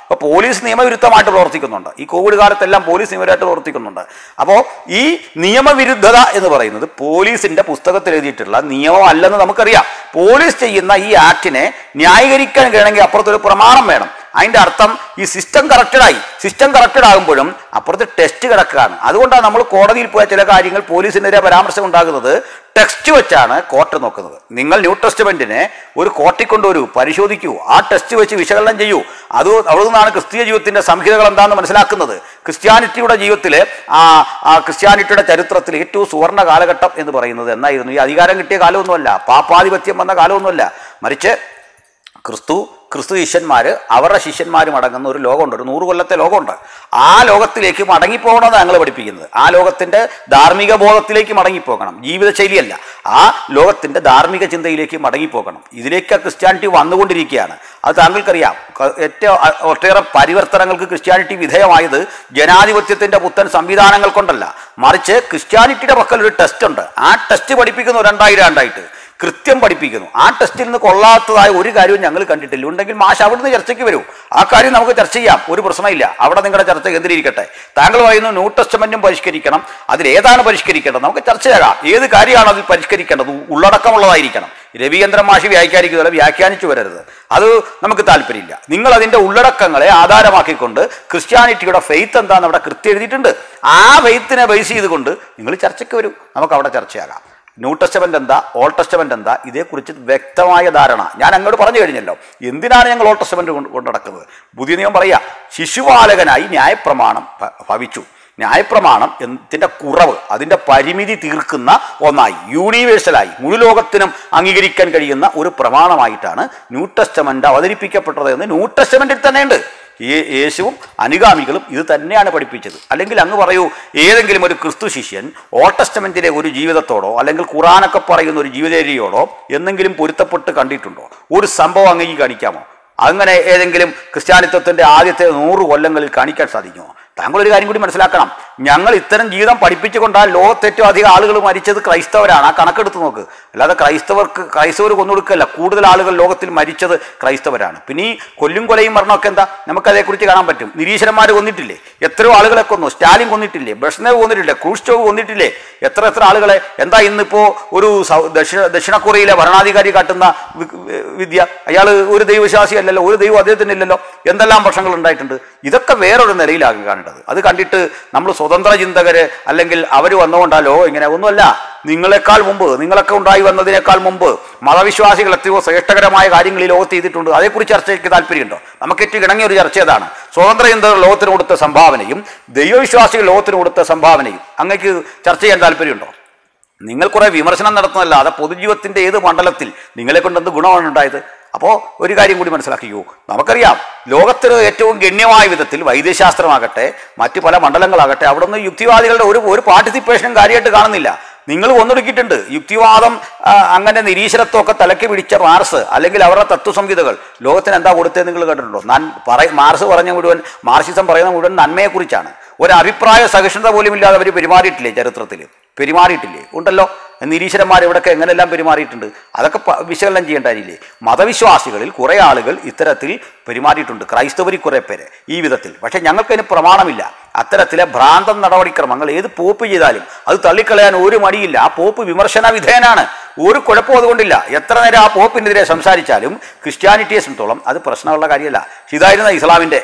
അപ്പോൾ പോലീസ് നിയമവിരുദ്ധമായിട്ട് പ്രവർത്തിക്കുന്നുണ്ട് ഈ കോവിഡ് കാലത്തെല്ലാം പോലീസ് നിയമപരമായിട്ട് പ്രവർത്തിക്കുന്നുണ്ട് അപ്പോൾ ഈ നിയമവിരുദ്ധത എന്ന് പറയുന്നത് പോലീസിന്റെ പുസ്തകത്തിൽ എഴുതിയിട്ടുള്ള നിയമമല്ലെന്ന് നമുക്കറിയാം പോലീസ് ചെയ്യുന്ന ഈ ആക്ടിനെ ന്യായീകരിക്കാൻ കഴിയണമെങ്കിൽ അപ്പുറത്തൊരു പ്രമാണം വേണം അതിന്റെ അർത്ഥം ഈ സിസ്റ്റം കറക്റ്റഡായി സിസ്റ്റം കറക്റ്റഡ് ആകുമ്പോഴും അപ്പുറത്ത് ടെസ്റ്റ് കിടക്കുകയാണ് അതുകൊണ്ടാണ് നമ്മൾ കോടതിയിൽ പോയ ചില കാര്യങ്ങൾ പോലീസിനെതിരെ പരാമർശം ഉണ്ടാകുന്നത് ടെക്സ്റ്റ് വെച്ചാണ് കോർട്ട് നോക്കുന്നത് നിങ്ങൾ ന്യൂ ടെസ്റ്റ്മെന്റിനെ ഒരു കോർട്ടിൽ കൊണ്ടുവരൂ പരിശോധിക്കൂ ആ ടെസ്റ്റ് വെച്ച് വിശകലനം ചെയ്യൂ അത് അവിടെ നിന്നാണ് ക്രിസ്തീയ ജീവിതത്തിന്റെ സംഹിതകൾ എന്താണെന്ന് മനസ്സിലാക്കുന്നത് ക്രിസ്ത്യാനിറ്റിയുടെ ജീവിതത്തിലെ ആ ആ ക്രിസ്ത്യാനിറ്റിയുടെ ചരിത്രത്തിൽ ഏറ്റവും സുവർണ കാലഘട്ടം എന്ന് പറയുന്നത് എന്നായിരുന്നു ഈ അധികാരം കിട്ടിയ കാലമൊന്നുമല്ല പാപ്പാധിപത്യം വന്ന കാലമൊന്നുമല്ല മറിച്ച് ക്രിസ്തു ക്രിസ്തു ശിഷ്യന്മാർ അവരുടെ ശിഷ്യന്മാരും അടങ്ങുന്ന ഒരു ലോകമുണ്ട് ഒരു നൂറ് കൊല്ലത്തെ ലോകമുണ്ട് ആ ലോകത്തിലേക്ക് മടങ്ങിപ്പോകണമെന്ന് ഞങ്ങൾ പഠിപ്പിക്കുന്നത് ആ ലോകത്തിൻ്റെ ധാർമ്മിക ബോധത്തിലേക്ക് മടങ്ങിപ്പോകണം ജീവിതശൈലിയല്ല ആ ലോകത്തിൻ്റെ ധാർമ്മിക ചിന്തയിലേക്ക് മടങ്ങിപ്പോകണം ഇതിലേക്ക് ക്രിസ്ത്യാനിറ്റി വന്നുകൊണ്ടിരിക്കുകയാണ് അത് താങ്കൾക്കറിയാം ക- ഏറ്റവും അ- ഒട്ടേറെ പരിവർത്തനങ്ങൾക്ക് ക്രിസ്ത്യാനിറ്റി വിധേയമായത് ജനാധിപത്യത്തിൻ്റെ പുത്തൻ സംവിധാനങ്ങൾ കൊണ്ടല്ല മറിച്ച് ക്രിസ്ത്യാനിറ്റിയുടെ പക്കൽ ഒരു ടെസ്റ്റ് ഉണ്ട് ആ ടെസ്റ്റ് പഠിപ്പിക്കുന്നു രണ്ടായിരം ആണ്ടായിട്ട് കൃത്യം പഠിപ്പിക്കുന്നു ആ ടെസ്റ്റിൽ നിന്ന് കൊള്ളാത്തതായ ഒരു കാര്യവും ഞങ്ങൾ കണ്ടിട്ടില്ല ഉണ്ടെങ്കിൽ മാഷ് അവിടുന്ന് ചർച്ചയ്ക്ക് വരൂ ആ കാര്യം നമുക്ക് ചർച്ച ചെയ്യാം ഒരു പ്രശ്നമില്ല അവിടെ നിങ്ങളുടെ ചർച്ച കേന്ദ്രീകരിക്കട്ടെ താങ്കൾ പറയുന്നു ന്യൂ ടെസ്റ്റ്മെന്റും പരിഷ്കരിക്കണം അതിൽ ഏതാണ് പരിഷ്കരിക്കേണ്ടത് നമുക്ക് ചർച്ചയാകാം ഏത് കാര്യമാണ് അതിൽ പരിഷ്കരിക്കേണ്ടത് ഉള്ളടക്കമുള്ളതായിരിക്കണം രവീന്ദ്രൻ മാഷി വ്യാഖ്യാനിക്കുകയല്ല വ്യാഖ്യാനിച്ചു വരരുത് അത് നമുക്ക് താല്പര്യമില്ല നിങ്ങൾ അതിന്റെ ഉള്ളടക്കങ്ങളെ ആധാരമാക്കിക്കൊണ്ട് ക്രിസ്ത്യാനിറ്റിയുടെ ഫെയ്ത്ത് എന്താണെന്ന് അവിടെ കൃത്യം എഴുതിയിട്ടുണ്ട് ആ ഫെയ്ത്തിനെ ബേസ് ചെയ്തുകൊണ്ട് നിങ്ങൾ ചർച്ചയ്ക്ക് വരൂ നമുക്ക് അവിടെ ചർച്ചയാകാം ന്യൂ ടെസ്റ്റമെന്റ് എന്താ ഓൾഡ് ടെസ്റ്റമെന്റ് എന്താ ഇതേക്കുറിച്ച് വ്യക്തമായ ധാരണ ഞാൻ അങ്ങോട്ട് പറഞ്ഞു കഴിഞ്ഞല്ലോ എന്തിനാണ് ഞങ്ങൾ ഓൾഡ് ടെസ്റ്റമെന്റ് കൊണ്ട് കൊണ്ട് നടക്കുന്നത് പുതിയ നിയമം പറയാ ശിശുപാലകനായി ന്യായപ്രമാണം ഭ- ഭവിച്ചു ന്യായപ്രമാണം എന്തിൻ്റെ കുറവ് അതിൻ്റെ പരിമിതി തീർക്കുന്ന ഒന്നായി യൂണിവേഴ്സലായി മുഴു ലോകത്തിനും അംഗീകരിക്കാൻ കഴിയുന്ന ഒരു പ്രമാണമായിട്ടാണ് ന്യൂ ടെസ്റ്റമെന്റ് അവതരിപ്പിക്കപ്പെട്ടത് എന്ന് ന്യൂ ടെസ്റ്റമെന്റിൽ തന്നെയുണ്ട് ഈ യേശുവും അനുഗാമികളും ഇത് തന്നെയാണ് പഠിപ്പിച്ചത് അല്ലെങ്കിൽ അങ്ങ് പറയൂ ഏതെങ്കിലും ഒരു ക്രിസ്തു ശിഷ്യൻ ഓൾഡ് ടെസ്റ്റമെന്റിലെ ഒരു ജീവിതത്തോടോ അല്ലെങ്കിൽ ഖുറാനൊക്കെ പറയുന്ന ഒരു ജീവിതരീതിയോടോ എന്തെങ്കിലും പൊരുത്തപ്പെട്ട് കണ്ടിട്ടുണ്ടോ ഒരു സംഭവം അങ്ങേക്ക് കാണിക്കാമോ അങ്ങനെ ഏതെങ്കിലും ക്രിസ്ത്യാനിത്വത്തിന്റെ ആദ്യത്തെ നൂറ് കൊല്ലങ്ങളിൽ കാണിക്കാൻ സാധിക്കുമോ താങ്കൾ ഒരു കാര്യം കൂടി മനസ്സിലാക്കണം ഞങ്ങൾ ഇത്തരം ജീവിതം പഠിപ്പിച്ചുകൊണ്ടാൽ ലോകത്ത് ഏറ്റവും അധികം ആളുകൾ മരിച്ചത് ക്രൈസ്തവരാണ് ആ കണക്കെടുത്ത് നോക്ക് അല്ലാതെ ക്രൈസ്തവർക്ക് ക്രൈസ്തവർ കൊന്നൊടുക്കല്ല കൂടുതൽ ആളുകൾ ലോകത്തിൽ മരിച്ചത് ക്രൈസ്തവരാണ് പിന്നെ ഈ കൊല്ലും കൊലയും മരണമൊക്കെ എന്താ നമുക്കതേക്കുറിച്ച് കാണാൻ പറ്റും നിരീശ്വരന്മാർ കൊന്നിട്ടില്ലേ എത്രയോ ആളുകളെ കൊന്നു സ്റ്റാലിൻ കൊന്നിട്ടില്ലേ ബഷ്നേവ് കൊന്നിട്ടില്ലേ ക്രൂസ്റ്റോവ് കൊന്നിട്ടില്ലേ എത്ര എത്ര ആളുകളെ എന്താ ഇന്നിപ്പോ ഒരു സൗ- ദക്ഷിണ ദക്ഷിണ കൊറിയയിലെ ഭരണാധികാരി കാട്ടുന്ന വി- വിദ്യ അയാൾ ഒരു ദൈവവിശ്വാസി അല്ലല്ലോ ഒരു ദൈവം അദ്ദേഹത്തിന് ഇല്ലല്ലോ എന്തെല്ലാം പ്രശ്നങ്ങൾ ഉണ്ടായിട്ടുണ്ട് ഇതൊക്കെ വേറൊരു നിലയിലാകും കാണേണ്ടത് അത് കണ്ടിട്ട് നമ്മൾ സ്വതന്ത്ര ചിന്തകര് അല്ലെങ്കിൽ അവർ വന്നുകൊണ്ടാലോ ഇങ്ങനെ ഒന്നുമല്ല നിങ്ങളെക്കാൾ മുമ്പ് നിങ്ങളൊക്കെ ഉണ്ടായി വന്നതിനേക്കാൾ മുമ്പ് മതവിശ്വാസികൾ എത്രയോ ശ്രേഷ്ഠകരമായ കാര്യങ്ങൾ ഈ ലോകത്ത് ചെയ്തിട്ടുണ്ട് അതേക്കുറിച്ച് ചർച്ചയ്ക്ക് താല്പര്യമുണ്ടോ നമുക്ക് ഏറ്റവും ഇണങ്ങിയ ഒരു ചർച്ച ഏതാണ് സ്വതന്ത്ര ചിന്തകർ ലോകത്തിന് കൊടുത്ത സംഭാവനയും ദൈവവിശ്വാസികൾ ലോകത്തിന് കൊടുത്ത സംഭാവനയും അങ്ങക്ക് ചർച്ച ചെയ്യാൻ താല്പര്യമുണ്ടോ നിങ്ങൾ കുറെ വിമർശനം നടത്തുന്നതല്ലാതെ പൊതുജീവിതത്തിന്റെ ഏത് മണ്ഡലത്തിൽ നിങ്ങളെ കൊണ്ട് എന്ത് ഗുണമാണ് ഉണ്ടായത് അപ്പോൾ ഒരു കാര്യം കൂടി മനസ്സിലാക്കിയോ നമുക്കറിയാം ലോകത്തിന് ഏറ്റവും ഗണ്യമായ വിധത്തിൽ വൈദ്യശാസ്ത്രമാകട്ടെ മറ്റു പല മണ്ഡലങ്ങളാകട്ടെ അവിടെ നിന്ന് യുക്തിവാദികളുടെ ഒരു ഒരു പാർട്ടിസിപ്പേഷനും കാര്യമായിട്ട് കാണുന്നില്ല നിങ്ങൾ ഒന്നൊടുക്കിയിട്ടുണ്ട് യുക്തിവാദം ആ, അങ്ങനെ നിരീശ്വരത്വമൊക്കെ തലയ്ക്ക് പിടിച്ച മാർസ് അല്ലെങ്കിൽ അവരുടെ തത്വസംഹിതകൾ ലോകത്തിന് എന്താ കൊടുത്തത് നിങ്ങൾ കണ്ടിട്ടുണ്ടോ ഞാൻ പറ മാർസ് പറഞ്ഞ മുഴുവൻ മാർസിസം പറയുന്ന മുഴുവൻ നന്മയെക്കുറിച്ചാണ് ഒരു അഭിപ്രായ സഹിഷ്ണുത പോലും ഇല്ലാതെ അവർ പെരുമാറിയിട്ടില്ലേ ചരിത്രത്തിൽ പെരുമാറിയിട്ടില്ലേ ഉണ്ടല്ലോ നിരീശ്വരന്മാർ ഇവിടെയൊക്കെ എങ്ങനെല്ലാം പെരുമാറിയിട്ടുണ്ട് അതൊക്കെ പ- വിശകലനം ചെയ്യേണ്ടതില്ലേ മതവിശ്വാസികളിൽ കുറേ ആളുകൾ ഇത്തരത്തിൽ പെരുമാറിയിട്ടുണ്ട് ക്രൈസ്തവരിൽ കുറേ പേര് ഈ വിധത്തിൽ പക്ഷേ ഞങ്ങൾക്കതിന് പ്രമാണമില്ല അത്തരത്തിലെ ഭ്രാന്തം നടപടിക്രമങ്ങൾ ഏത് പോപ്പ് ചെയ്താലും അത് തള്ളിക്കളയാൻ ഒരു മടിയില്ല ആ പോപ്പ് വിമർശന വിധേയനാണ് ഒരു കുഴപ്പവും അതുകൊണ്ടില്ല എത്ര നേരം ആ പോപ്പിനെതിരെ സംസാരിച്ചാലും ക്രിസ്ത്യാനിറ്റിയെ സംബന്ധിച്ചോളം അത് പ്രശ്നമുള്ള കാര്യമല്ല ഇതായിരുന്ന ഇസ്ലാമിൻ്റെ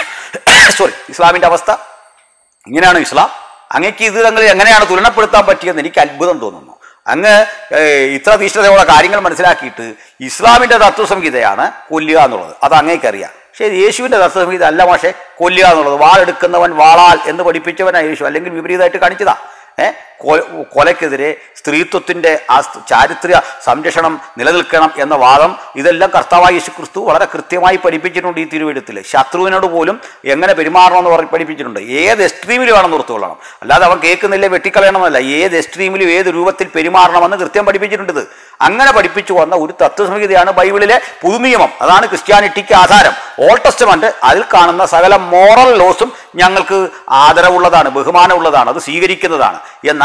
സോറി ഇസ്ലാമിൻ്റെ അവസ്ഥ ഇങ്ങനെയാണ് ഇസ്ലാം അങ്ങക്ക് ഇത് തങ്ങൾ എങ്ങനെയാണ് തുലനപ്പെടുത്താൻ പറ്റിയെന്ന് എനിക്ക് അത്ഭുതം തോന്നുന്നു അങ്ങ് ഏഹ്, ഇത്ര തീഷ്ണതയോടെ കാര്യങ്ങൾ മനസ്സിലാക്കിയിട്ട് ഇസ്ലാമിൻ്റെ തത്വസംഹിതയാണ് കൊല്ലുക എന്നുള്ളത് അത് അങ്ങേക്കറിയാം പക്ഷേ യേശുവിൻ്റെ തത്വസംഹിത അല്ല പക്ഷേ കൊല്ലുക എന്നുള്ളത് വാളെടുക്കുന്നവൻ വാളാൽ എന്ന് പഠിപ്പിച്ചവനാണ് യേശു അല്ലെങ്കിൽ വിപരീതമായിട്ട് കാണിച്ചതാ ഏ കൊ- കൊലക്കെതിരെ സ്ത്രീത്വത്തിൻ്റെ ആ സ് ചാരിത്ര്യ സംരക്ഷണം നിലനിൽക്കണം എന്ന വാദം ഇതെല്ലാം കർത്താവായ യേശു ക്രിസ്തു വളരെ കൃത്യമായി പഠിപ്പിച്ചിട്ടുണ്ട് ഈ തിരുവെഴുത്തിൽ ശത്രുവിനോട് പോലും എങ്ങനെ പെരുമാറണമെന്ന് പറഞ്ഞ് പഠിപ്പിച്ചിട്ടുണ്ട് ഏത് എക്സ്ട്രീമിൽ വേണം നിർത്തുകൊള്ളണം അല്ലാതെ അവൻ കേൾക്കുന്നില്ലേ വെട്ടിക്കളയണമെന്നല്ല ഏത് എക്സ്ട്രീമിലും ഏത് രൂപത്തിൽ പെരുമാറണമെന്ന് കൃത്യം പഠിപ്പിച്ചിട്ടുണ്ട് ഇത്. അങ്ങനെ പഠിപ്പിച്ചു വന്ന ഒരു തത്വസംഹിതയാണ് ബൈബിളിലെ പുതുനിയമം അതാണ് ക്രിസ്ത്യാനിറ്റിക്ക് ആധാരം ഓൾഡ് ടെസ്റ്റമെന്റ് അതിൽ കാണുന്ന സകല മോറൽ ലോസും ഞങ്ങൾക്ക് ആദരവുള്ളതാണ് ബഹുമാനമുള്ളതാണ് അത് സ്വീകരിക്കുന്നതാണ് എന്നാൽ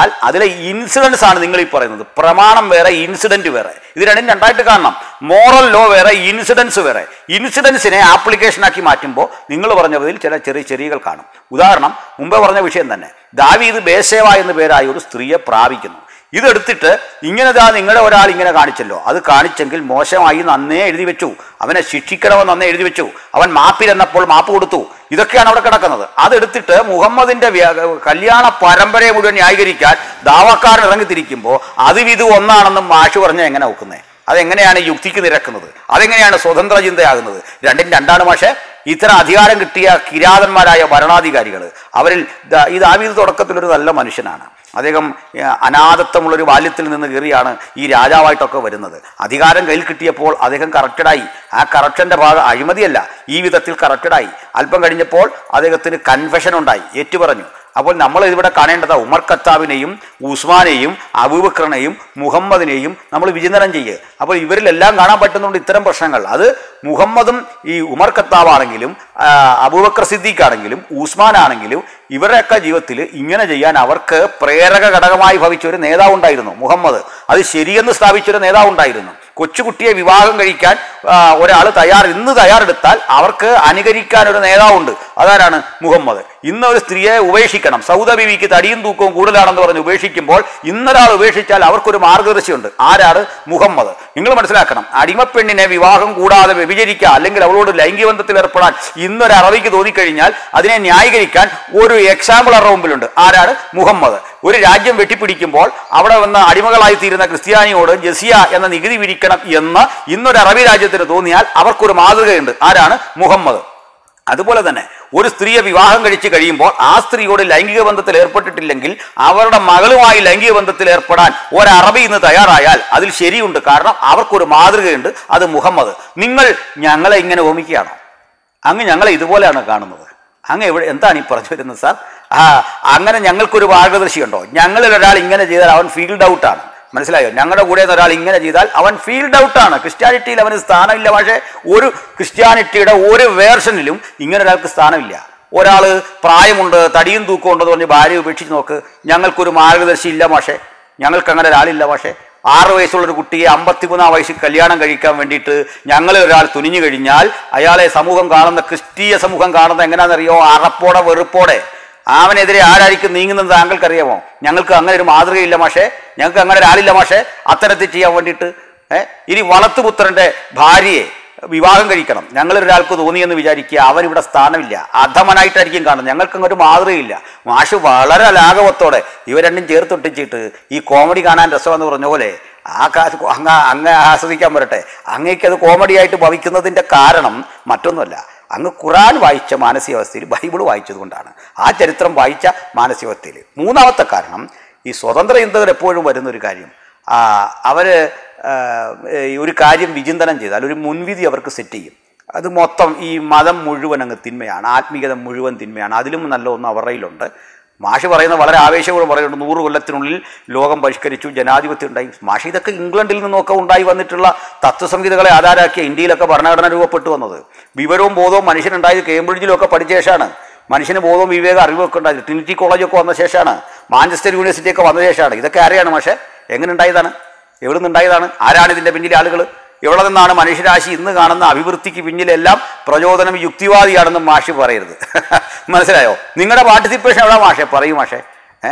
എന്നാൽ അതിലെ ഇൻസിഡൻസ് ആണ് നിങ്ങൾ ഈ പറയുന്നത് പ്രമാണം വേറെ ഇൻസിഡന്റ് വേറെ ഇത് രണ്ടും രണ്ടായിട്ട് കാണണം മോറൽ ലോ വേറെ ഇൻസിഡൻസ് വേറെ ഇൻസിഡൻസിനെ ആപ്ലിക്കേഷനാക്കി മാറ്റുമ്പോൾ നിങ്ങൾ പറഞ്ഞതിൽ ചില ചെറിയ ചെറിയകൾ കാണും ഉദാഹരണം മുമ്പേ പറഞ്ഞ വിഷയം തന്നെ ദാവീദ് ബേസേവ എന്ന പേരായ ഒരു സ്ത്രീയെ പ്രാപിക്കുന്നു ഇതെടുത്തിട്ട് ഇങ്ങനെ ദാ നിങ്ങളുടെ ഒരാൾ ഇങ്ങനെ കാണിച്ചല്ലോ അത് കാണിച്ചെങ്കിൽ മോശമായി നന്നേ എഴുതി വെച്ചു അവനെ ശിക്ഷിക്കണമെന്ന് അന്നേ എഴുതി വെച്ചു അവൻ മാപ്പിലെന്നപ്പോൾ മാപ്പ് കൊടുത്തു ഇതൊക്കെയാണ് അവിടെ കിടക്കുന്നത് അതെടുത്തിട്ട് മുഹമ്മദിന്റെ വ്യ- കല്യാണ പരമ്പരയെ മുഴുവൻ ന്യായീകരിക്കാൻ ദാവക്കാരൻ ഇറങ്ങിത്തിരിക്കുമ്പോൾ അതും ഇത് ഒന്നാണെന്നും മാഷ് പറഞ്ഞ എങ്ങനെ നോക്കുന്നത് അതെങ്ങനെയാണ് യുക്തിക്ക് നിരക്കുന്നത് അതെങ്ങനെയാണ് സ്വതന്ത്ര ചിന്തയാകുന്നത് രണ്ടും രണ്ടാണ് പക്ഷേ ഇത്തരം അധികാരം കിട്ടിയ കിരാതന്മാരായ ഭരണാധികാരികൾ അവരിൽ ദാ- ഈ ദാവീദ് തുടക്കത്തിലൊരു നല്ല മനുഷ്യനാണ് അദ്ദേഹം ഏഹ്, അനാഥത്വമുള്ളൊരു ബാല്യത്തിൽ നിന്ന് കയറിയാണ് ഈ രാജാവായിട്ടൊക്കെ വരുന്നത് അധികാരം കയ്യിൽ കിട്ടിയപ്പോൾ അദ്ദേഹം കറക്റ്റഡായി ആ കറപ്ഷന്റെ ഭാഗം അഴിമതിയല്ല ഈ വിധത്തിൽ കറക്റ്റഡായി അല്പം കഴിഞ്ഞപ്പോൾ അദ്ദേഹത്തിന് കൺഫെഷൻ ഉണ്ടായി ഏറ്റുപറഞ്ഞു അപ്പോൾ നമ്മൾ ഇവിടെ കാണേണ്ടത് ഉമർ ഖത്താബിനെയും ഉസ്മാനെയും അബൂബക്കറിനെയും മുഹമ്മദിനെയും നമ്മൾ വിചിന്തനം ചെയ്യുക അപ്പോൾ ഇവരിലെല്ലാം കാണാൻ പറ്റുന്നുണ്ട് ഇത്തരം പ്രശ്നങ്ങൾ അത് മുഹമ്മദും ഈ ഉമർ ഖത്താബാണെങ്കിലും ആ, അബൂബക്കർ സിദ്ദീഖ് ആണെങ്കിലും ഉസ്മാൻ ആണെങ്കിലും ഇവരുടെയൊക്കെ ജീവിതത്തിൽ ഇങ്ങനെ ചെയ്യാൻ അവർക്ക് പ്രേരക ഘടകമായി ഭവിച്ച ഒരു നേതാവ് ഉണ്ടായിരുന്നു മുഹമ്മദ് അത് ശരിയെന്ന് സ്ഥാപിച്ചൊരു നേതാവ് ഉണ്ടായിരുന്നു കൊച്ചുകുട്ടിയെ വിവാഹം കഴിക്കാൻ ഒരാൾ തയ്യാർ ഇന്ന് തയ്യാറെടുത്താൽ അവർക്ക് അനുകരിക്കാൻ ഒരു നേതാവുണ്ട് അതാരാണ് മുഹമ്മദ് ഇന്ന് ഒരു സ്ത്രീയെ ഉപേക്ഷിക്കണം സൗദ ബിവിക്ക് തടിയും തൂക്കവും കൂടുതലാണെന്ന് പറഞ്ഞ് ഉപേക്ഷിക്കുമ്പോൾ ഇന്നൊരാൾ ഉപേക്ഷിച്ചാൽ അവർക്കൊരു മാർഗദർശിയുണ്ട് ആരാണ് മുഹമ്മദ് നിങ്ങൾ മനസ്സിലാക്കണം അടിമപ്പെണ്ണിനെ വിവാഹം കൂടാതെ വ്യഭിചരിക്കുക അല്ലെങ്കിൽ അവളോട് ലൈംഗിക ബന്ധത്തിൽ ഏർപ്പെടാൻ ഇന്നൊരു അറബിക്ക് തോന്നിക്കഴിഞ്ഞാൽ അതിനെ ന്യായീകരിക്കാൻ ഒരു എക്സാമ്പിൾ അവരുടെ മുമ്പിലുണ്ട് ആരാണ് മുഹമ്മദ് ഒരു രാജ്യം വെട്ടിപ്പിടിക്കുമ്പോൾ അവിടെ വന്ന് അടിമകളായി തീരുന്ന ക്രിസ്ത്യാനിയോട് ജസിയ എന്ന നികുതി വിരിക്കണം എന്ന് ഇന്നൊരു അറബി രാജ്യത്തിന് തോന്നിയാൽ അവർക്കൊരു മാതൃകയുണ്ട് ആരാണ് മുഹമ്മദ് അതുപോലെ തന്നെ ഒരു സ്ത്രീയെ വിവാഹം കഴിച്ച് കഴിയുമ്പോൾ ആ സ്ത്രീയോട് ലൈംഗിക ബന്ധത്തിൽ ഏർപ്പെട്ടിട്ടില്ലെങ്കിൽ അവരുടെ മകളുമായി ലൈംഗിക ബന്ധത്തിൽ ഏർപ്പെടാൻ ഒരു അറബി ഇന്ന് തയ്യാറായാൽ അതിൽ ശരിയുണ്ട് കാരണം അവർക്കൊരു മാതൃകയുണ്ട് അത് മുഹമ്മദ് നിങ്ങൾ ഞങ്ങളെ ഇങ്ങനെ ഓമിക്കുകയാണോ അങ്ങ് ഞങ്ങളെ ഇതുപോലെയാണ് കാണുന്നത് അങ്ങ് എവിടെ എന്താണ് ഈ പറഞ്ഞു വരുന്നത് സാർ ആ അങ്ങനെ ഞങ്ങൾക്കൊരു മാർഗദർശിയുണ്ടോ ഞങ്ങളിൽ ഒരാൾ ഇങ്ങനെ ചെയ്താൽ അവൻ ഫീൽഡ് ഔട്ടാണ് മനസ്സിലായോ ഞങ്ങളുടെ കൂടെ നിന്ന് ഒരാൾ ഇങ്ങനെ ചെയ്താൽ അവൻ ഫീൽഡ് ഔട്ടാണ് ക്രിസ്ത്യാനിറ്റിയിൽ അവന് സ്ഥാനമില്ല പക്ഷേ ഒരു ക്രിസ്ത്യാനിറ്റിയുടെ ഒരു വേർഷനിലും ഇങ്ങനെ ഒരാൾക്ക് സ്ഥാനമില്ല ഒരാൾ പ്രായമുണ്ട് തടിയും തൂക്കം ഉണ്ടെന്ന് പറഞ്ഞ് ഭാര്യ ഉപേക്ഷിച്ച് നോക്ക് ഞങ്ങൾക്കൊരു മാർഗദർശി ഇല്ല പക്ഷേ ഞങ്ങൾക്ക് അങ്ങനെ ഒരാളില്ല പക്ഷേ ആറ് വയസ്സുള്ള ഒരു കുട്ടിയെ അമ്പത്തിമൂന്നാം വയസ്സിൽ കല്യാണം കഴിക്കാൻ വേണ്ടിയിട്ട് ഞങ്ങളിൽ ഒരാൾ തുനിഞ്ഞു കഴിഞ്ഞാൽ അയാളെ സമൂഹം കാണുന്ന ക്രിസ്തീയ സമൂഹം കാണുന്ന എങ്ങനെയാണെന്നറിയോ അറപ്പോടെ വെറുപ്പോടെ അവനെതിരെ ആരായിരിക്കും നീങ്ങുന്നത് താങ്കൾക്കറിയാമോ ഞങ്ങൾക്ക് അങ്ങനെ ഒരു മാതൃകയില്ല മാഷേ ഞങ്ങൾക്ക് അങ്ങനെ ഒരാളില്ല മാഷേ അത്തരത്തിൽ ചെയ്യാൻ വേണ്ടിയിട്ട് ഏ ഇനി വളർത്തുപുത്രന്റെ ഭാര്യയെ വിവാഹം കഴിക്കണം ഞങ്ങളൊരാൾക്ക് തോന്നിയെന്ന് വിചാരിക്കുക അവൻ ഇവിടെ സ്ഥാനമില്ല അധമനായിട്ടായിരിക്കും കാണുന്നത് ഞങ്ങൾക്ക് അങ്ങോട്ട് മാതൃകയില്ല മാഷ് വളരെ ലാഘവത്തോടെ ഇവ രണ്ടും ചേർത്തൊട്ടിച്ചിട്ട് ഈ കോമഡി കാണാൻ രസമെന്ന് പറഞ്ഞ പോലെ ആ കാ അങ്ങ് അങ്ങ് ആസ്വദിക്കാൻ വരട്ടെ അങ്ങേക്ക് അത് കോമഡിയായിട്ട് ഭവിക്കുന്നതിൻ്റെ കാരണം മറ്റൊന്നുമല്ല അങ്ങ് ഖുറാൻ വായിച്ച മാനസികാവസ്ഥയിൽ ബൈബിൾ വായിച്ചത് കൊണ്ടാണ് ആ ചരിത്രം വായിച്ച മാനസികാവസ്ഥയിൽ മൂന്നാമത്തെ കാരണം ഈ സ്വതന്ത്ര ചിന്തകർ എപ്പോഴും വരുന്നൊരു കാര്യം ആ, അവര് ആ, ഈ ഒരു കാര്യം വിചിന്തനം ചെയ്താൽ ഒരു മുൻവിധി അവർക്ക് സെറ്റ് ചെയ്യും അത് മൊത്തം ഈ മതം മുഴുവൻ അങ്ങ് തിന്മയാണ് ആത്മീയത മുഴുവൻ തിന്മയാണ് അതിലും നല്ല ഒന്ന് അവരുടെ കയ്യിലുണ്ട് മാഷ് പറയുന്നത് വളരെ ആവേശപൂർവ്വം പറയുന്നുണ്ട് നൂറ് കൊല്ലത്തിനുള്ളിൽ ലോകം പരിഷ്കരിച്ചു ജനാധിപത്യം ഉണ്ടായി മാഷ് ഇതൊക്കെ ഇംഗ്ലണ്ടിൽ നിന്നൊക്കെ ഉണ്ടായി വന്നിട്ടുള്ള തത്വസംഹിതകളെ ആധാരാക്കിയ ഇന്ത്യയിലൊക്കെ ഭരണഘടന രൂപപ്പെട്ടു വന്നത് വിവരവും ബോധവും മനുഷ്യനുണ്ടായത് കേംബ്രിഡ്ജിലൊക്കെ പഠിച്ച ശേഷമാണ് മനുഷ്യന് ബോധവും വിവേക അറിവൊക്കെ ഉണ്ടായത് ട്രിനിറ്റി കോളേജൊക്കെ വന്ന ശേഷമാണ് മാഞ്ചസ്റ്റർ യൂണിവേഴ്സിറ്റി ഒക്കെ വന്ന ശേഷമാണ് ഇതൊക്കെ ആരെയാണ് പക്ഷേ എങ്ങനെ ഉണ്ടായതാണ് എവിടെ നിന്നുണ്ടായതാണ് ആരാണ് ഇതിൻ്റെ പിന്നിലെ ആളുകൾ എവിടെ നിന്നാണ് മനുഷ്യരാശി ഇന്ന് കാണുന്ന അഭിവൃദ്ധിക്ക് പിന്നിലെല്ലാം പ്രചോദനം യുക്തിവാദിയാണെന്ന് മാഷി പറയരുത് മനസ്സിലായോ നിങ്ങളുടെ പാർട്ടിസിപ്പേഷൻ എവിടെ മാഷെ പറയൂ മാഷെ ഏ